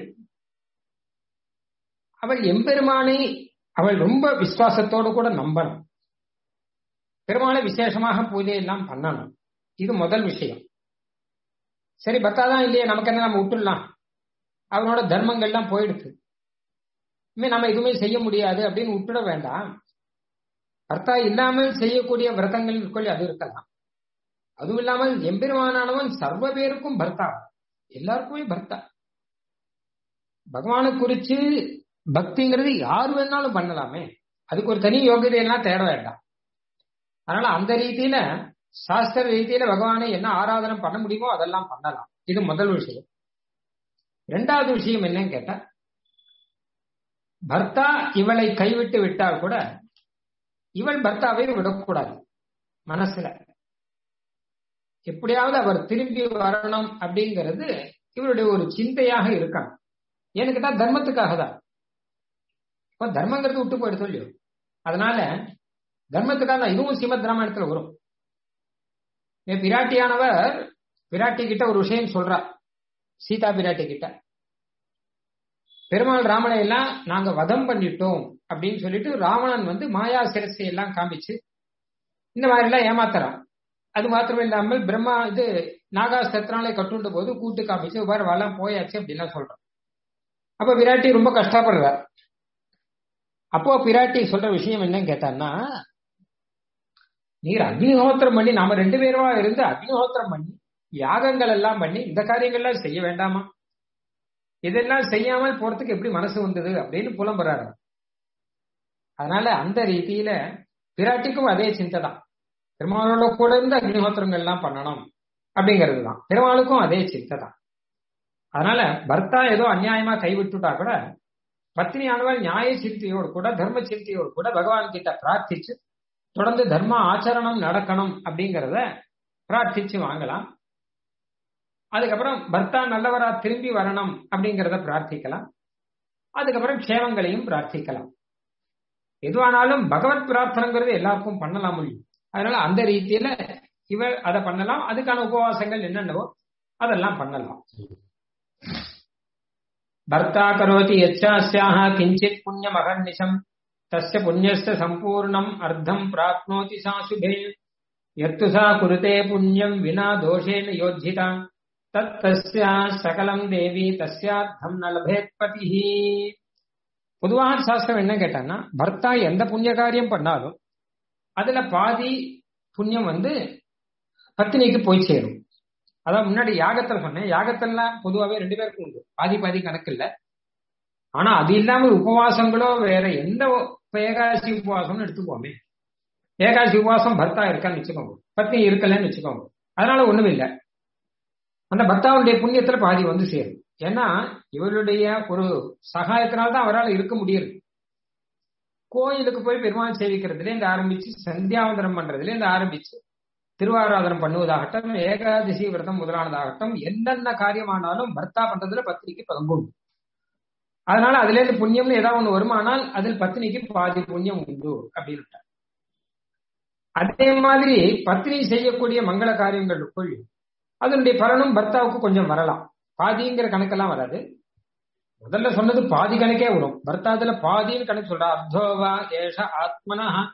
அவள் எம்பெருமானை அவள் ரொம்ப விசுவாசத்தோடு கூட நம்பணும் பெருமாளை விசேஷமாக பூஜை எல்லாம் பண்ணணும் இது முதல் விஷயம் சரி பர்த்தாதான் இல்லையே நமக்கு என்ன நம்ம விட்டுடலாம் அவனோட தர்மங்கள்லாம் போயிடுது இனிமே நம்ம எதுவுமே செய்ய முடியாது அப்படின்னு விட்டுட வேண்டாம் பர்த்தா இல்லாமல் செய்யக்கூடிய விரதங்கள் இருக்கொள்ளி அது இருக்கலாம் அதுவும் இல்லாமல் எம்பெருமானானவன் சர்வ பேருக்கும் பர்த்தா எல்லாருக்குமே பர்த்தா பகவானை குறிச்சு பக்திங்கிறது யார் வேணாலும் பண்ணலாமே அதுக்கு ஒரு தனி யோகியதையெல்லாம் தேட வேண்டாம் அதனால அந்த ரீதியில சாஸ்திர ரீதியில பகவானை என்ன ஆராதனை பண்ண முடியுமோ அதெல்லாம் பண்ணலாம் இது முதல் விஷயம் ரெண்டாவது விஷயம் என்னன்னு கேட்டா பர்த்தா இவளை கைவிட்டு விட்டால் கூட இவள் பர்த்தாவை விடக்கூடாது மனசுல எப்படியாவது அவர் திரும்பி வரணும் அப்படிங்கிறது இவருடைய ஒரு சிந்தையாக இருக்கணும் ஏன்னு கேட்டா தர்மத்துக்காக தான் இப்போ தர்மங்கிறது விட்டு போயிடுது இல்லையோ அதனால தர்மத்துக்காக தான் இதுவும் ஸ்ரீமத் ராமாயணத்துல வரும் பிராட்டியானவர் பிராட்டி கிட்ட ஒரு விஷயம் சொல்றா சீதா பிராட்டி கிட்ட பெருமாள் ராமனை எல்லாம் நாங்க வதம் பண்ணிட்டோம் அப்படின்னு சொல்லிட்டு ராவணன் வந்து மாயா சிரசை எல்லாம் காமிச்சு இந்த மாதிரி எல்லாம் ஏமாத்துறான் அது மாத்திரம் இல்லாமல் பிரம்மா இது நாகாஸ்திரத்தினாலே கட்டுண்ட போது கூட்டு காமிச்சு பாரு வளம் போயாச்சு அப்படின்லாம் சொல்றான் அப்ப விராட்டி ரொம்ப கஷ்டப்படுறார் அப்போ பிராட்டி சொல்ற விஷயம் என்னன்னு கேட்டான்னா நீர் அக்னிஹோத்திரம் பண்ணி நாம ரெண்டு பேருமா இருந்து அக்னிஹோத்திரம் பண்ணி யாகங்கள் எல்லாம் பண்ணி இந்த காரியங்கள்லாம் செய்ய வேண்டாமா இதெல்லாம் செய்யாமல் போறதுக்கு எப்படி மனசு வந்தது அப்படின்னு புலம்புறாரு அதனால அந்த ரீதியில பிராட்டிக்கும் அதே சிந்தை தான் பெருமாளோட கூட இருந்து அக்னிஹோத்திரங்கள் எல்லாம் பண்ணணும் அப்படிங்கிறது தான் பெருமாளுக்கும் அதே சிந்தை தான் அதனால பர்த்தா ஏதோ அநியாயமா கைவிட்டுட்டா கூட பத்னியானவள் நியாய சிந்தையோடு கூட தர்ம சிந்தையோடு கூட பகவான் கிட்ட பிரார்த்திச்சு தொடர்ந்து தர்ம ஆச்சரணம் நடக்கணும் அப்படிங்கிறத பிரார்த்திச்சு வாங்கலாம் அதுக்கப்புறம் பர்த்தா நல்லவரா திரும்பி வரணும் அப்படிங்கிறத பிரார்த்திக்கலாம் அதுக்கப்புறம் க்ஷேமங்களையும் பிரார்த்திக்கலாம் எதுவானாலும் பகவத் பிரார்த்தனைங்கிறது எல்லாருக்கும் பண்ணலாம் முடியும் அதனால அந்த ரீதியில இவர் அதை பண்ணலாம் அதுக்கான உபவாசங்கள் என்னென்னவோ அதெல்லாம் பண்ணலாம் பர்த்தா கரோதி யச்சாஸ்யாக கிஞ்சித் புண்ணியமகர்நிஷம் தஸ்ய புண்ணியஸ்ய சம்பூர்ணம் அர்த்தம் பிராப்னோதி சா சுபே யத்து சா குருதே புண்ணியம் வினா தோஷேன யோஜிதா தத் தஸ்யா சகலம் தேவி தஸ்யார்த்தம் நலபேத் பதிஹி பொதுவாக சாஸ்திரம் என்ன கேட்டான்னா பர்த்தா எந்த புண்ணிய காரியம் பண்ணாலும் அதுல பாதி புண்ணியம் வந்து பத்தினிக்கு போய் சேரும் அதான் முன்னாடி யாகத்துல சொன்னேன் யாகத்தெல்லாம் பொதுவாகவே ரெண்டு பேருக்கும் உண்டு பாதி பாதி கணக்கு இல்ல ஆனா அது இல்லாம உபவாசங்களோ வேற எந்த ஏகாதசி உபவாசம்னு எடுத்துக்கோமே ஏகாதசி உபவாசம் பர்த்தா இருக்கான்னு வச்சுக்கோங்க பத்னி இருக்கலன்னு வச்சுக்கோங்க அதனால ஒண்ணும் இல்லை அந்த பர்த்தாவுடைய புண்ணியத்துல பாதி வந்து சேரும் ஏன்னா இவருடைய ஒரு சகாயத்தினால்தான் அவரால் இருக்க முடியுது கோயிலுக்கு போய் பெருமாள் சேவிக்கிறதுல இருந்து ஆரம்பிச்சு சந்தியாவந்தனம் பண்றதுல இருந்து ஆரம்பிச்சு திருவாராதனம் பண்ணுவதாகட்டும் ஏகாதசி விரதம் முதலானதாகட்டும் என்னென்ன காரியமானாலும் பர்த்தா பண்றதுல பத்திரிக்கு பங்குண்டு அதனால அதுல இருந்து புண்ணியம்னு ஏதாவது ஒண்ணு வருமானால் அதில் பத்தினிக்கு பாதி புண்ணியம் உண்டு அப்படின்னு அதே மாதிரி பத்னி செய்யக்கூடிய மங்கள காரியங்களுக்குள் அதனுடைய பலனும் பர்த்தாவுக்கு கொஞ்சம் வரலாம் பாதிங்கிற கணக்கெல்லாம் வராது முதல்ல சொன்னது பாதி கணக்கே வரும் பர்த்தாதுல பாதின்னு கணக்கு சொல்றா அர்த்தோவா ஏஷ ஆத்மனா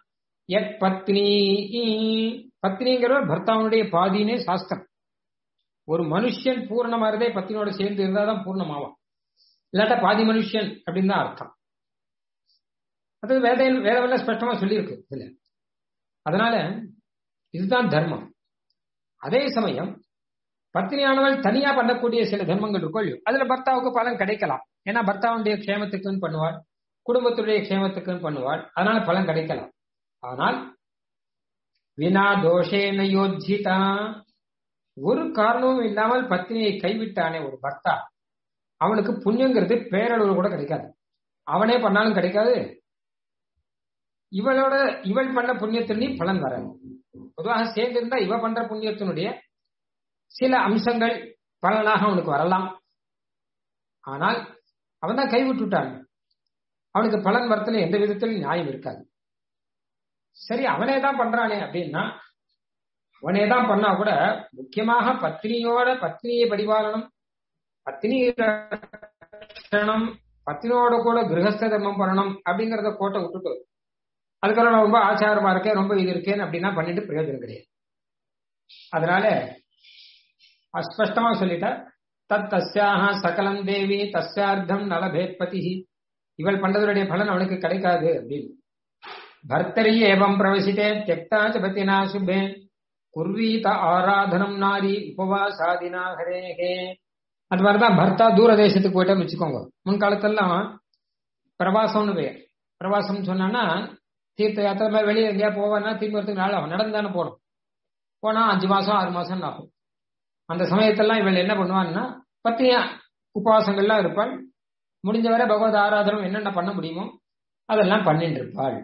எட் பத்னி பத்னிங்கிறவர் பர்த்தாவனுடைய பாதினே சாஸ்திரம் ஒரு மனுஷன் பூர்ணமாறதே பத்னியோட சேர்ந்து இருந்தாதான் பூர்ணமாவான் இல்லாட்ட பாதி மனுஷன் அப்படின்னு தான் அர்த்தம் அது வேத வேதவெல்லாம் ஸ்பஷ்டமா சொல்லியிருக்கு இதுல அதனால இதுதான் தர்மம் அதே சமயம் பத்னியானவள் தனியா பண்ணக்கூடிய சில தர்மங்கள் இருக்கும் அதுல பர்த்தாவுக்கு பலன் கிடைக்கலாம் ஏன்னா பர்த்தாவுடைய க்ஷேமத்துக்குன்னு பண்ணுவாள் குடும்பத்துடைய க்ஷேமத்துக்குன்னு பண்ணுவாள் அதனால பலன் கிடைக்கலாம் ஆனால் வினா தோஷேன யோஜிதா ஒரு காரணமும் இல்லாமல் பத்னியை கைவிட்டானே ஒரு பர்த்தா அவனுக்கு புண்ணியங்கிறது பேரளவு கூட கிடைக்காது அவனே பண்ணாலும் கிடைக்காது இவளோட இவள் பண்ண புண்ணியத்தின் பலன் வராது பொதுவாக சேர்ந்து இருந்தா இவ பண்ற புண்ணியத்தினுடைய சில அம்சங்கள் பலனாக அவனுக்கு வரலாம் ஆனால் அவன் தான் கைவிட்டுட்டான் அவனுக்கு பலன் வரத்துல எந்த விதத்திலும் நியாயம் இருக்காது சரி அவனே தான் பண்றானே அப்படின்னா அவனே தான் பண்ணா கூட முக்கியமாக பத்னியோட பத்னியை பரிபாலனம் பத்னி ரட்சணம் பத்னியோட கூட கிரகஸ்த தர்மம் பண்ணணும் அப்படிங்கறத கோட்டை விட்டுட்டு அதுக்கப்புறம் நான் ரொம்ப ஆச்சாரமா இருக்கேன் ரொம்ப இது இருக்கேன் அப்படின்னா பண்ணிட்டு பிரயோஜனம் கிடையாது அதனால அஸ்பஷ்டமா சொல்லிட்டா தத் தஸ்யாக சகலம் தேவி தஸ்யார்த்தம் நலபேத் பதி இவள் பண்றதுடைய பலன் அவனுக்கு கிடைக்காது அப்படின்னு பர்த்தரி ஏவம் பிரவசித்தே தியக்தா பத்தினா சுபே குர்வீத ஆராதனம் நாரி உபவாசாதினா ஹரேஹே அது மாதிரிதான் பர்த்தா தூர தேசத்துக்கு போயிட்டோம்னு வச்சுக்கோங்க முன்காலத்தெல்லாம் பிரவாசம்னு பேர் பிரவாசம் சொன்னா தீர்த்த யாத்திரை மாதிரி வெளியே எங்கேயா போவான்னா திரும்பி வரதுக்கு நாள் அவன் நடந்து தானே போகணும் போனா அஞ்சு மாசம் ஆறு மாசம் ஆகும் அந்த சமயத்தெல்லாம் இவள் என்ன பண்ணுவான்னா பத்தினியா உபவாசங்கள்லாம் இருப்பாள் முடிஞ்ச வரை பகவத் ஆராதனம் என்னென்ன பண்ண முடியுமோ அதெல்லாம் பண்ணிட்டு இருப்பாள்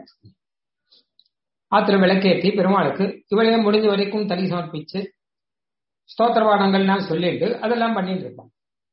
ஆத்திர விளக்கேற்றி பெருமாளுக்கு இவளையே முடிஞ்ச வரைக்கும் தனி சமர்ப்பிச்சு ஸ்தோத்திரவாதங்கள்லாம் சொல்லிட்டு அதெல்லாம் பண்ணிட்டு இருப்பான்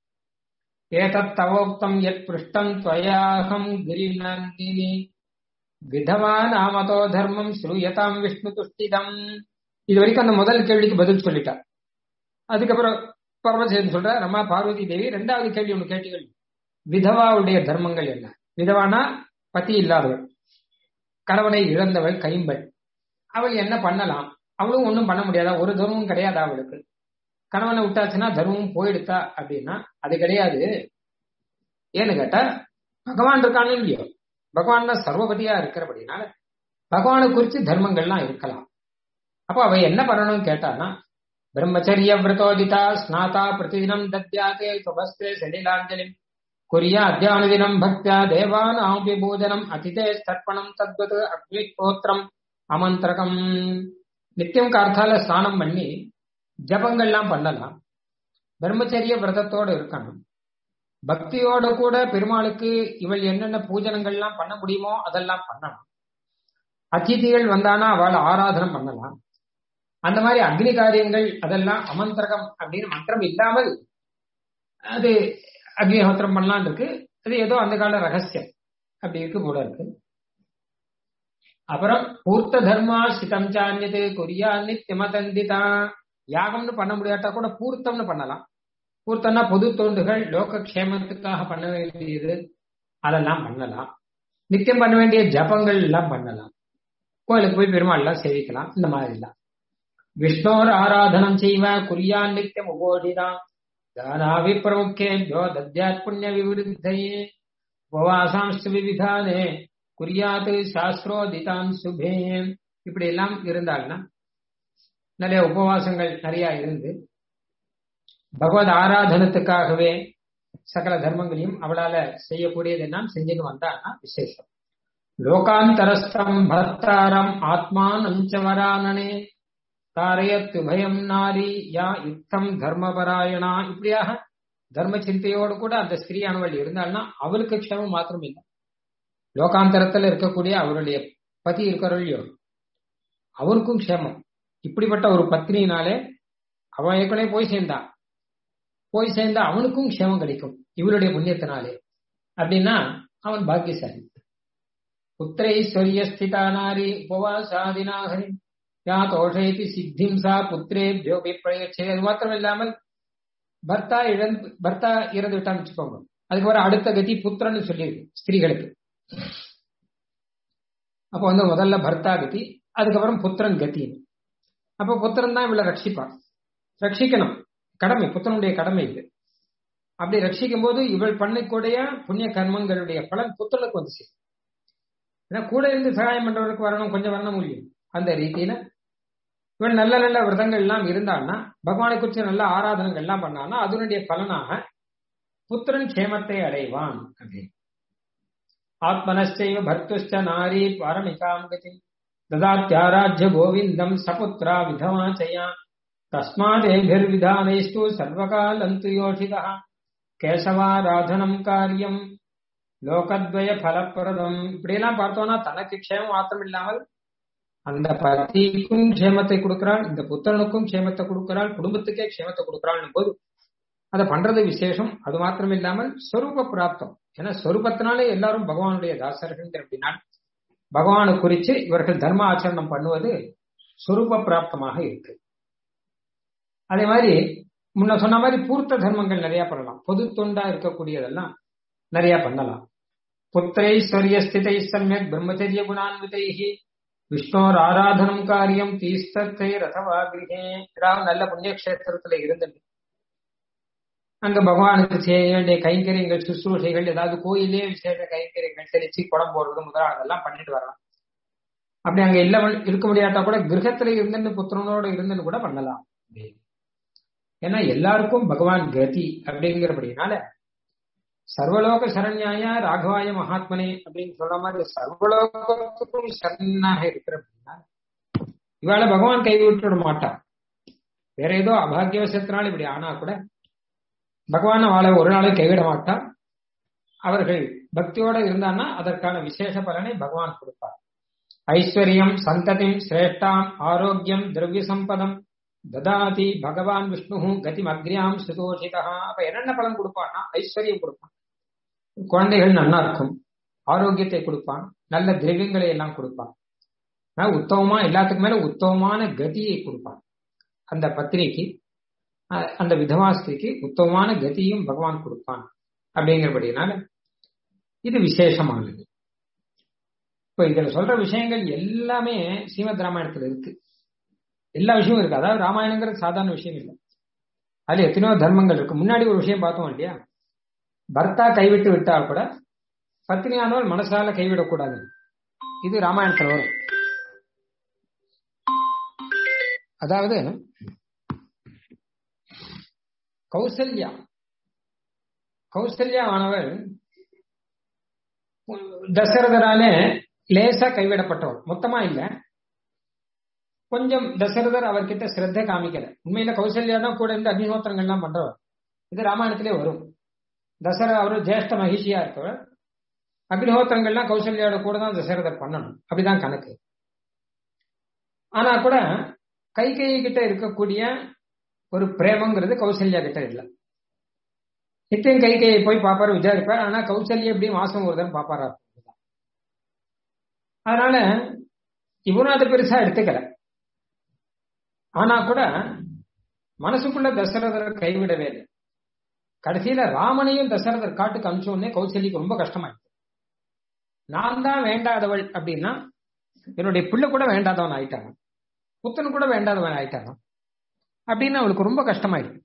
ஏதத் தவோக்தம் எத் பிருஷ்டம் துவயாகம் கிரிநந்தினி விதவா நாமதோ தர்மம் ஸ்ரூயதாம் விஷ்ணு துஷ்டிதம் இது வரைக்கும் அந்த முதல் கேள்விக்கு பதில் சொல்லிட்டார் அதுக்கப்புறம் பரமசேன் சொல்ற ரமா பார்வதி தேவி ரெண்டாவது கேள்வி ஒன்று கேட்டீர்கள் விதவாவுடைய தர்மங்கள் என்ன விதவானா பத்தி இல்லாதவள் கணவனை இழந்தவள் கைம்பள் அவள் என்ன பண்ணலாம் அவளும் ஒன்றும் பண்ண முடியாதா ஒரு தர்மமும் கிடையாது அவளுக்கு கணவனை விட்டாச்சுன்னா தர்மமும் போயிடுத்தா அப்படின்னா அது கிடையாது ஏன்னு கேட்டா பகவான் இருக்கானு இல்லையோ பகவான் தான் சர்வபதியா இருக்கிறபடினால பகவானை குறிச்சு தர்மங்கள்லாம் இருக்கலாம் அப்போ அவ என்ன பண்ணணும்னு கேட்டானா பிரம்மச்சரிய விரதோதிதா ஸ்நாதா பிரதிதினம் தத்யாதே சுபஸ்தே சலிலாஞ்சலி குறியா அத்தியானுதினம் பக்தியா தேவான் ஆபி பூஜனம் அதிதே தர்ப்பணம் தத்வத் அக்னிஹோத்திரம் அமந்திரகம் நித்தியம் கார்த்தால ஸ்நானம் பண்ணி ஜபங்கள்லாம் பண்ணலாம் பிரம்மச்சரிய விரதத்தோடு இருக்கணும் பக்தியோட கூட பெருமாளுக்கு இவள் என்னென்ன பூஜனங்கள்லாம் பண்ண முடியுமோ அதெல்லாம் பண்ணணும் அதிதிகள் வந்தானா அவள் ஆராதனம் பண்ணலாம் அந்த மாதிரி அக்னி காரியங்கள் அதெல்லாம் அமந்திரகம் அப்படின்னு மந்திரம் இல்லாமல் அது அக்னிஹோத்திரம் பண்ணலாம் இருக்கு அது ஏதோ அந்த கால ரகசியம் அப்படி இருக்கு போல இருக்கு அப்புறம் பூர்த்த தர்மா சிதம் சான்யது கொரியா நித்தியமதந்திதா யாகம்னு பண்ண முடியாட்டா கூட பூர்த்தம்னு பண்ணலாம் பூர்த்தம்னா பொது தொண்டுகள் லோக க்ஷேமத்துக்காக பண்ண வேண்டியது அதெல்லாம் பண்ணலாம் நித்தியம் பண்ண வேண்டிய ஜபங்கள் எல்லாம் பண்ணலாம் கோயிலுக்கு போய் பெருமாள் எல்லாம் சேவிக்கலாம் இந்த மாதிரி எல்லாம் விஷ்ணோர் ஆராதனம் செய்வ குறியான் நித்தியம் உபோடிதான் தானாவி பிரமுக்கேபியோ தத்யாத் புண்ணிய விவிருத்தையே உபவாசாம்ச விவிதானே குறியாத்து சாஸ்திரோதிதான் சுபே இப்படி எல்லாம் இருந்தாங்கன்னா நிறைய உபவாசங்கள் நிறைய இருந்து பகவத் ஆராதனத்துக்காகவே சகல தர்மங்களையும் அவளால செய்யக்கூடியதெல்லாம் செஞ்சுன்னு வந்தான்னா விசேஷம் லோகாந்தரஸ்தம் பர்த்தாரம் ஆத்மானஞ்சவரானனே தாரயத்து பயம் நாரி யா யுத்தம் தர்மபராயணா இப்படியாக தர்ம சிந்தையோடு கூட அந்த ஸ்திரீயானவள் இருந்தாள்னா அவளுக்கு க்ஷமம் மாத்திரம் இல்லை லோகாந்தரத்துல இருக்கக்கூடிய அவருடைய பதி இருக்கிறோம் அவருக்கும் க்ஷேமம் இப்படிப்பட்ட ஒரு பத்னியினாலே அவன் ஏற்கனவே போய் சேர்ந்தான் போய் சேர்ந்தா அவனுக்கும் க்ஷேமம் கிடைக்கும் இவருடைய புண்ணியத்தினாலே அப்படின்னா அவன் பாக்கியசாலி புத்திரைஸ்வரிய ஸ்திதா நாரி உபவாசாதினாகரி யா தோஷயத்தி சித்திம் சா புத்திரேபியோபி பிரயச்சே அது மாத்திரம் இல்லாமல் பர்த்தா இழந்து பர்த்தா இறந்து விட்டான்னு வச்சுக்கோங்க அதுக்கப்புறம் அடுத்த கதி புத்திரன்னு சொல்லியிருக்கு ஸ்திரீகளுக்கு அப்போ வந்து முதல்ல பர்த்தா கதி அதுக்கப்புறம் புத்திரன் கதி அப்ப புத்திரன் தான் இவளை ரட்சிப்பான் ரட்சிக்கணும் கடமை புத்தனுடைய கடமை இது அப்படி ரட்சிக்கும் போது இவள் பண்ணக்கூடிய புண்ணிய கர்மங்களுடைய பலன் புத்தனுக்கு வந்து சேரும் ஏன்னா கூட இருந்து சகாயம் பண்றவருக்கு வரணும் கொஞ்சம் வரணும் முடியும் அந்த ரீதியில இவன் நல்ல நல்ல விரதங்கள் எல்லாம் இருந்தான்னா பகவானை குறித்து நல்ல ஆராதனைகள் எல்லாம் பண்ணான்னா அதனுடைய பலனாக புத்திரன் க்ஷேமத்தை அடைவான் அப்படின்னு ஆத்மனஸ்டைவ பர்த்துஷ்ட நாரி பாரமிகாம் கதி ததாத்யாராஜ்ய கோவிந்தம் சபுத்ரா விதமா சயா தஸ்மாதேபிர்விதானைஸ்து சர்வகாலந்து யோஷிதா கேசவாராதனம் காரியம் லோகத்வய பலப்பிரதம் இப்படியெல்லாம் பார்த்தோம்னா தனக்கு க்ஷேமம் மாத்திரம் இல்லாமல் அந்த பத்திக்கும் க்ஷேமத்தை கொடுக்கிறாள் இந்த புத்திரனுக்கும் க்ஷேமத்தை கொடுக்கிறாள் குடும்பத்துக்கே க்ஷேமத்தை கொடுக்கிறாள் போது அதை பண்றது விசேஷம் அது மாத்திரம் இல்லாமல் ஸ்வரூப பிராப்தம் ஏன்னா ஸ்வரூபத்தினாலே எல்லாரும் பகவானுடைய தாசர்கள் அப்படின்னா பகவானை குறித்து இவர்கள் தர்ம ஆச்சரணம் பண்ணுவது ஸ்வரூப பிராப்தமாக இருக்கு அதே மாதிரி முன்ன சொன்ன மாதிரி பூர்த்த தர்மங்கள் நிறைய பண்ணலாம் பொது தொண்டா இருக்கக்கூடியதெல்லாம் நிறைய பண்ணலாம் புத்திரைஸ்வரிய ஸ்திதை சமயக் பிரம்மச்சரிய குணான்விதைகி விஷ்ணோர் ஆராதனம் காரியம் தீஸ்தத்தை ரதவா கிரகே ஏதாவது நல்ல புண்ணியக்ஷேத்திரத்துல இருந்துட்டு அங்க பகவானுக்கு செய்ய வேண்டிய கைங்கரியங்கள் சுசுரூஷைகள் ஏதாவது கோயிலே விசேஷ கைங்கரியங்கள் தெளிச்சு குடம் போடுறது முதலாளதெல்லாம் பண்ணிட்டு வரலாம் அப்படி அங்க இல்ல இருக்க முடியாட்டா கூட கிரகத்துல இருந்துட்டு புத்திரனோட இருந்துன்னு கூட பண்ணலாம் ஏன்னா எல்லாருக்கும் பகவான் கதி அப்படிங்கிறபடினால சர்வலோக சரண்யாய ராகவாய மகாத்மனே அப்படின்னு சொல்ற மாதிரி சர்வலோகத்துக்கும் சரணாக இருக்கிற அப்படின்னா இவாள பகவான் கைவிட்டுட மாட்டான் வேற ஏதோ அபாகியவசத்தினால் இப்படி ஆனா கூட பகவான் அவளை ஒரு நாளை கைவிட மாட்டான் அவர்கள் பக்தியோட இருந்தான்னா அதற்கான விசேஷ பலனை பகவான் கொடுப்பார் ஐஸ்வர்யம் சந்ததிம் சிரேஷ்டாம் ஆரோக்கியம் திரவிய சம்பதம் ததாதி பகவான் விஷ்ணு கதி மக்ரியாம் சுதோஷிதா அப்ப என்னென்ன பலன் கொடுப்பான்னா ஐஸ்வர்யம் கொடுப்பான் குழந்தைகள் நல்லா இருக்கும் ஆரோக்கியத்தை கொடுப்பான் நல்ல திரவியங்களை எல்லாம் கொடுப்பான் உத்தமமா எல்லாத்துக்கு மேல உத்தமமான கதியை கொடுப்பான் அந்த பத்திரிக்கு அந்த விதவாஸ்திரிக்கு உத்தமமான கதியும் பகவான் கொடுப்பான் அப்படிங்கிறபடினால இது விசேஷமானது இப்ப இதுல சொல்ற விஷயங்கள் எல்லாமே ஸ்ரீமத் ராமாயணத்துல இருக்கு எல்லா விஷயமும் இருக்கு அதாவது ராமாயணங்கிறது சாதாரண விஷயம் இல்லை அதுல எத்தனையோ தர்மங்கள் இருக்கு முன்னாடி ஒரு விஷயம் பார்த்தோம் இல்லையா பர்த்தா கைவிட்டு விட்டா கூட பத்தினியானவள் மனசால கைவிடக்கூடாது இது ராமாயணத்துல வரும் அதாவது கௌசல்யா கௌசல்யா ஆனவர் தசரதராலே லேசா கைவிடப்பட்டவர் மொத்தமா இல்ல கொஞ்சம் தசரதர் அவர்கிட்ட சிரத்த காமிக்கல உண்மையில கௌசல்யா தான் கூட இருந்து அக்னிஹோத்திரங்கள்லாம் பண்றவர் இது ராமாயணத்திலே வரும் தசர அவரு ஜேஷ்ட மகிழ்ச்சியா இருக்கவர் அக்னிஹோத்திரங்கள்லாம் கௌசல்யாவோட கூட தான் தசரதர் பண்ணணும் அப்படிதான் கணக்கு ஆனா கூட கை கை கிட்ட இருக்கக்கூடிய ஒரு பிரேமங்கிறது கௌசல்யா கிட்ட இல்ல நித்தியம் கை கையை போய் பாப்பாரு விசாரிப்பார் ஆனா கௌசல்யா எப்படி மாசம் ஒரு தரம் பாப்பாரா அதனால இவனும் அதை பெருசா எடுத்துக்கல ஆனா கூட மனசுக்குள்ள தசரதர் கைவிடவே இல்லை கடைசியில ராமனையும் தசரதர் காட்டுக்கு அனுப்பிச்ச உடனே கௌசல்யக்கு ரொம்ப கஷ்டமாயிடுச்சு நான் தான் வேண்டாதவள் அப்படின்னா என்னுடைய பிள்ளை கூட வேண்டாதவன் ஆயிட்டாங்க புத்தன் கூட வேண்டாதவன் ஆயிட்டாங்க அப்படின்னு அவளுக்கு ரொம்ப கஷ்டமாயிடுது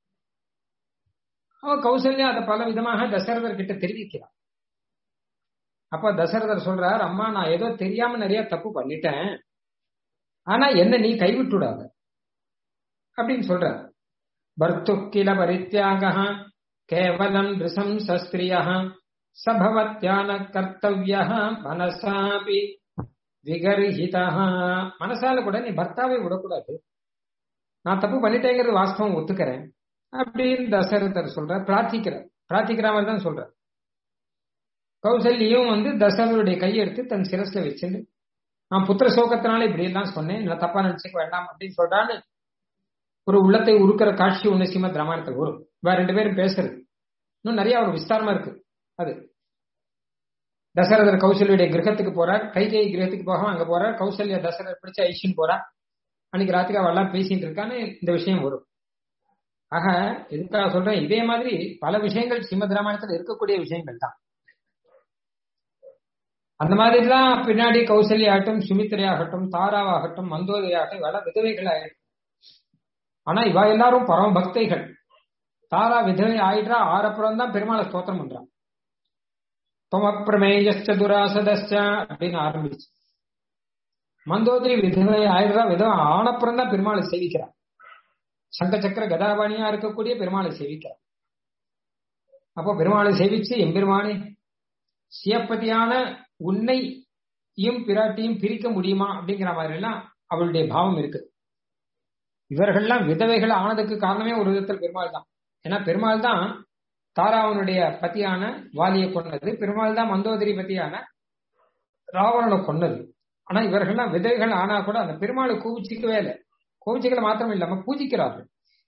அவ கௌசல்யா அதை பல விதமாக தசரதர் கிட்ட தெரிவிக்கிறான் அப்ப தசரதர் சொல்றார் அம்மா நான் ஏதோ தெரியாம நிறைய தப்பு பண்ணிட்டேன் ஆனா என்ன நீ கைவிட்டுடாத அப்படின்னு சொல்ற பர்த்து கில பரித்தியாக கேவலம் ரிசம் சஸ்திரிய சபவத்யான கர்த்தவிய மனசாபி விகர்ஹிதா மனசால கூட நீ பர்த்தாவை விடக்கூடாது நான் தப்பு பண்ணிட்டேங்கிறது வாஸ்தவம் ஒத்துக்கிறேன் அப்படின்னு தசரதர் சொல்ற பிரார்த்திக்கிற பிரார்த்திக்கிற மாதிரி தான் சொல்ற கௌசல்யும் வந்து தசரருடைய கையெடுத்து தன் சிரஸ்ல வச்சுட்டு நான் புத்திர சோகத்தினால இப்படி எல்லாம் சொன்னேன் நான் தப்பா நினைச்சுக்க வேண்டாம் அப்படின்னு சொல்றான்னு ஒரு உள்ளத்தை உருக்கிற காட்சி ஒண்ணு ஸ்ரீமத் ராமாயணத்தில் வரும் வேற ரெண்டு பேரும் பேசுறது இன்னும் நிறைய ஒரு விஸ்தாரமா இருக்கு அது தசரதர் கௌசல்யுடைய கிரகத்துக்கு போறார் கைகை கிரகத்துக்கு போகாம அங்க போறார் கௌசல்யா தசரதர் பிடிச்ச ஐஷன் போறா அன்னைக்கு ராத்திரி அவெல்லாம் பேசிட்டு இருக்கான்னு இந்த விஷயம் வரும் ஆக எதுக்காக சொல்றேன் இதே மாதிரி பல விஷயங்கள் ஸ்ரீமத் ராமாயணத்தில் இருக்கக்கூடிய விஷயங்கள் தான் அந்த மாதிரி தான் பின்னாடி கௌசல்யாகட்டும் சுமித்திரையாகட்டும் தாராவாகட்டும் மந்தோதரியாகட்டும் இவெல்லாம் விதவைகள் ஆயிடும் ஆனா இவ எல்லாரும் பரம பக்தைகள் தாரா விதவை ஆயிடுறா ஆறப்புறம் தான் பெருமாளை ஸ்தோத்திரம் பண்றான் தொமப்பிரமேயஸ்ட துராசதஸ்ட அப்படின்னு ஆரம்பிச்சு மந்தோதரி விதவை ஆயிடுறா விதவை ஆனப்புறம் தான் பெருமாளை சேவிக்கிறான் சங்க சக்கர கதாபாணியா இருக்கக்கூடிய பெருமாளை சேவிக்கிறான் அப்போ பெருமாளை சேவிச்சு எம்பெருமானே சியப்பதியான உன்னையும் பிராட்டியும் பிரிக்க முடியுமா அப்படிங்கிற மாதிரி எல்லாம் அவளுடைய பாவம் இருக்கு இவர்கள்லாம் விதவைகள் ஆனதுக்கு காரணமே ஒரு விதத்தில் பெருமாள் தான் ஏன்னா பெருமாள் தான் தாராவனுடைய பத்தியான வாலியை கொண்டது பெருமாள் தான் மந்தோதரி பத்தியான ராவணனை கொண்டது ஆனா இவர்கள்லாம் விதவைகள் ஆனா கூட அந்த பெருமாளை கூவிச்சிக்கவே இல்லை கோவிச்சுகளை மாத்திரம் இல்லாம பூஜிக்கிறார்கள்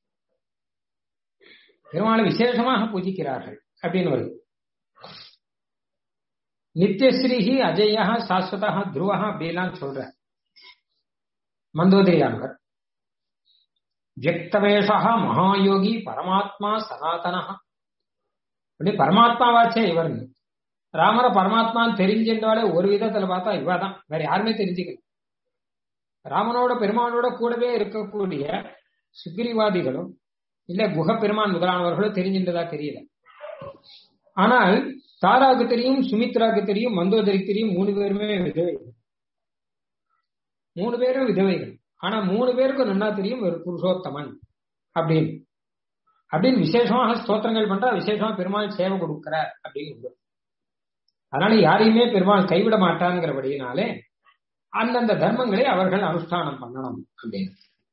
பெருமாளை விசேஷமாக பூஜிக்கிறார்கள் அப்படின்னு வருது நித்தியஸ்ரீஹி அஜயா சாஸ்வதா துருவா அப்படிலாம் சொல்ற மந்தோதரியானவர் வியக்தவேஷா மகாயோகி பரமாத்மா சனாதனா அப்படி பரமாத்மாவாச்சே இவர் ராமர பரமாத்மான்னு தெரிஞ்சிருந்தாலே ஒரு விதத்துல பார்த்தா இவ தான் வேற யாருமே தெரிஞ்சுக்கல ராமனோட பெருமானோட கூடவே இருக்கக்கூடிய சுக்ரிவாதிகளும் இல்ல குக பெருமான் முதலானவர்களும் தெரிஞ்சின்றதா தெரியல ஆனால் தாராவுக்கு தெரியும் சுமித்ராவுக்கு தெரியும் மந்தோதரிக்கு தெரியும் மூணு பேருமே விதவைகள் மூணு பேரும் விதவைகள் ஆனா மூணு பேருக்கும் நன்னா தெரியும் ஒரு புருஷோத்தமன் அப்படின்னு அப்படின்னு விசேஷமாக ஸ்தோத்திரங்கள் பண்றா விசேஷமா பெருமாள் சேவை கொடுக்கிறார் அப்படின்னு அதனால யாரையுமே பெருமாள் கைவிட மாட்டாங்கிறபடியினாலே அந்தந்த தர்மங்களை அவர்கள் அனுஷ்டானம் பண்ணணும் அப்படின்னு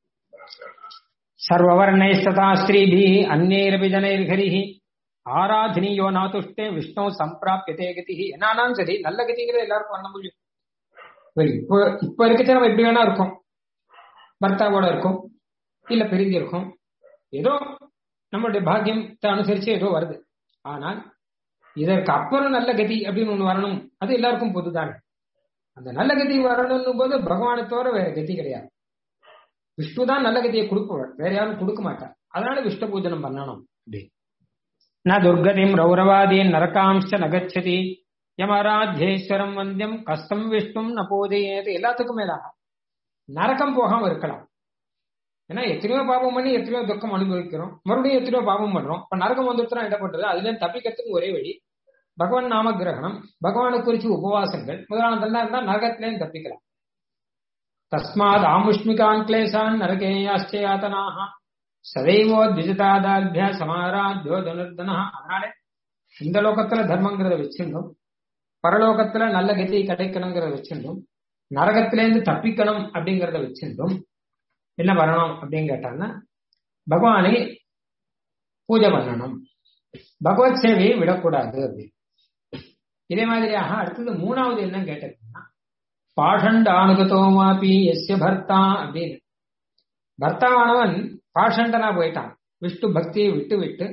சர்வவர்ணைஸ்ததா ஸ்ரீபி அந்நேரபி ஜனைர்ஹரிஹி ஆராதனியோ நாதுஷ்டே விஷ்ணு சம்பிராபியதே கதி என்னானாலும் சரி நல்ல கதிங்கிறது எல்லாருக்கும் பண்ண முடியும் இப்போ இப்ப இருக்கச்ச நம்ம எப்படி வேணா இருக்கும் பர்த்தாவோட இருக்கும் இல்ல பிரிஞ்சு இருக்கும் ஏதோ நம்மளுடைய பாக்கியத்தை அனுசரிச்சு ஏதோ வருது ஆனால் இதற்கு அப்புறம் நல்ல கதி அப்படின்னு ஒண்ணு வரணும் அது எல்லாருக்கும் பொதுதானே அந்த நல்ல கதி வரணும் போது பகவானை தவிர வேற கதி கிடையாது விஷ்ணு தான் நல்ல கதியை கொடுப்பவர் வேற யாரும் கொடுக்க மாட்டார் அதனால விஷ்ணு பூஜனம் பண்ணணும் அப்படி ந துர்கதிம் ரௌரவாதீன் நரகாம்ச நகச்சதி யமராஜேஸ்வரம் வந்தியம் கஷ்டம் விஷ்ணும் ந பூஜையேது எல்லாத்துக்கும் மேலாக நரகம் போகாம இருக்கலாம் ஏன்னா எத்தனையோ பாவம் பண்ணி எத்தனையோ துக்கம் அனுபவிக்கிறோம் மறுபடியும் எத்தனையோ பாவம் பண்றோம் இப்ப நரகம் வந்துட்டுனா என்ன பண்றது அதுல தப்பிக்கிறதுக்கு ஒரே வழி பகவான் நாம கிரகணம் பகவானை குறிச்சு உபவாசங்கள் முதலானதெல்லாம் இருந்தா நரகத்திலேயும் தப்பிக்கலாம் தஸ்மாத் ஆமுஷ்மிகான் கிளேசான் நரகேயாச்சயாத்தனாக சதைவோ திஜதாதாபிய சமாராத்யோ தனுர்தனா அதனால இந்த லோகத்துல தர்மங்கிறத வச்சிருந்தோம் பரலோகத்துல நல்ல கதி கிடைக்கணுங்கிறத வச்சிருந்தோம் நரகத்திலேருந்து தப்பிக்கணும் அப்படிங்கறத வச்சிருந்தோம் என்ன வரணும் அப்படின்னு கேட்டாங்கன்னா பகவானை பூஜை பண்ணணும் பகவத் சேவையை விடக்கூடாது அப்படின்னு இதே மாதிரியாக அடுத்தது மூணாவது என்ன கேட்டதுன்னா பாஷண்டானுகதோமாபி எஸ்ய பர்த்தா அப்படின்னு பர்த்தாவானவன் பாஷண்டனா போயிட்டான் விஷ்ணு பக்தியை விட்டு விட்டு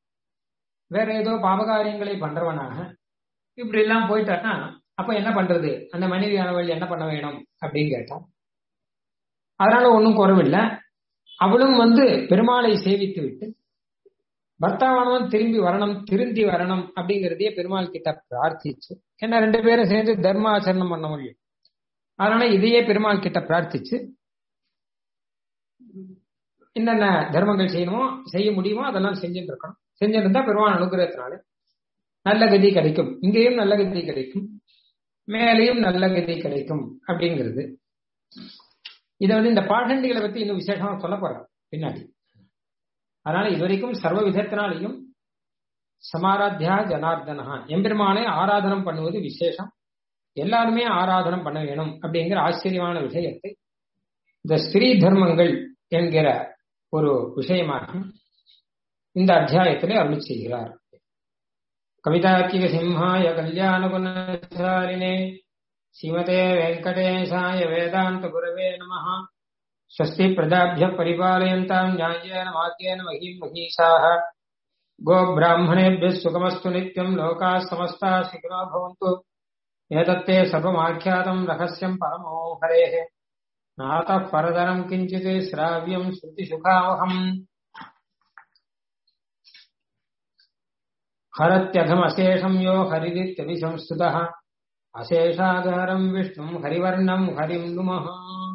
வேற ஏதோ பாபகாரியங்களை பண்றவனாக இப்படி எல்லாம் போயிட்டான்னா அப்ப என்ன பண்றது அந்த மனைவியானவள் என்ன பண்ண வேணும் அப்படின்னு கேட்டான் அதனால ஒன்றும் குறவில்லை அவளும் வந்து பெருமாளை சேவித்து விட்டு பர்த்தாவானவன் திரும்பி வரணும் திருந்தி வரணும் அப்படிங்கிறதையே பெருமாள் கிட்ட பிரார்த்திச்சு ஏன்னா ரெண்டு பேரும் சேர்ந்து தர்ம ஆச்சரணம் பண்ண முடியும் அதனால இதையே பெருமாள் கிட்ட பிரார்த்திச்சு என்னென்ன தர்மங்கள் செய்யணுமோ செய்ய முடியுமோ அதெல்லாம் செஞ்சுட்டு இருக்கணும் செஞ்சிருந்தா பெருமாள் அனுகிரகத்தினால நல்ல கதி கிடைக்கும் இங்கேயும் நல்ல கதி கிடைக்கும் மேலேயும் நல்ல கதி கிடைக்கும் அப்படிங்கிறது இதை வந்து இந்த பாஷண்டிகளை பத்தி இன்னும் விசேஷமா சொல்ல போறேன் பின்னாடி அதனால இதுவரைக்கும் சர்வ விதத்தினாலையும் சமாராத்தியா ஜனார்தனா எம்பெருமானை ஆராதனம் பண்ணுவது விசேஷம் எல்லாருமே ஆராதனம் பண்ண வேணும் அப்படிங்கிற ஆச்சரியமான விஷயத்தை இந்த ஸ்திரீ தர்மங்கள் என்கிற ஒரு விஷயமாக இந்த அத்தியாயத்திலே அருள் செய்கிறார் கவிதாக்கிக சிம்ஹாய கல்யாண குணசாலினே श्रीमते वेङ्कटेशाय वेदान्तगुरवे नमः स्वस्ति प्रजाभ्यः परिपालयन्ताम् न्याय्येन वाक्येन महीम् महीषाः गोब्राह्मणेभ्यः सुखमस्तु नित्यम् लोकाः समस्ताः सुखिनो भवन्तु एतत्ते सर्वमाख्यातम् रहस्यम् परमो हरेः नातः परतरम् किञ्चित् श्राव्यम् श्रुतिसुखावहम् हरत्यघमशेषम् यो हरिरित्यभिसंस्तुतः அசேஷாதாரம் விஷ்ணும் ஹரிவர்ணம் ஹரிம் நுமஹா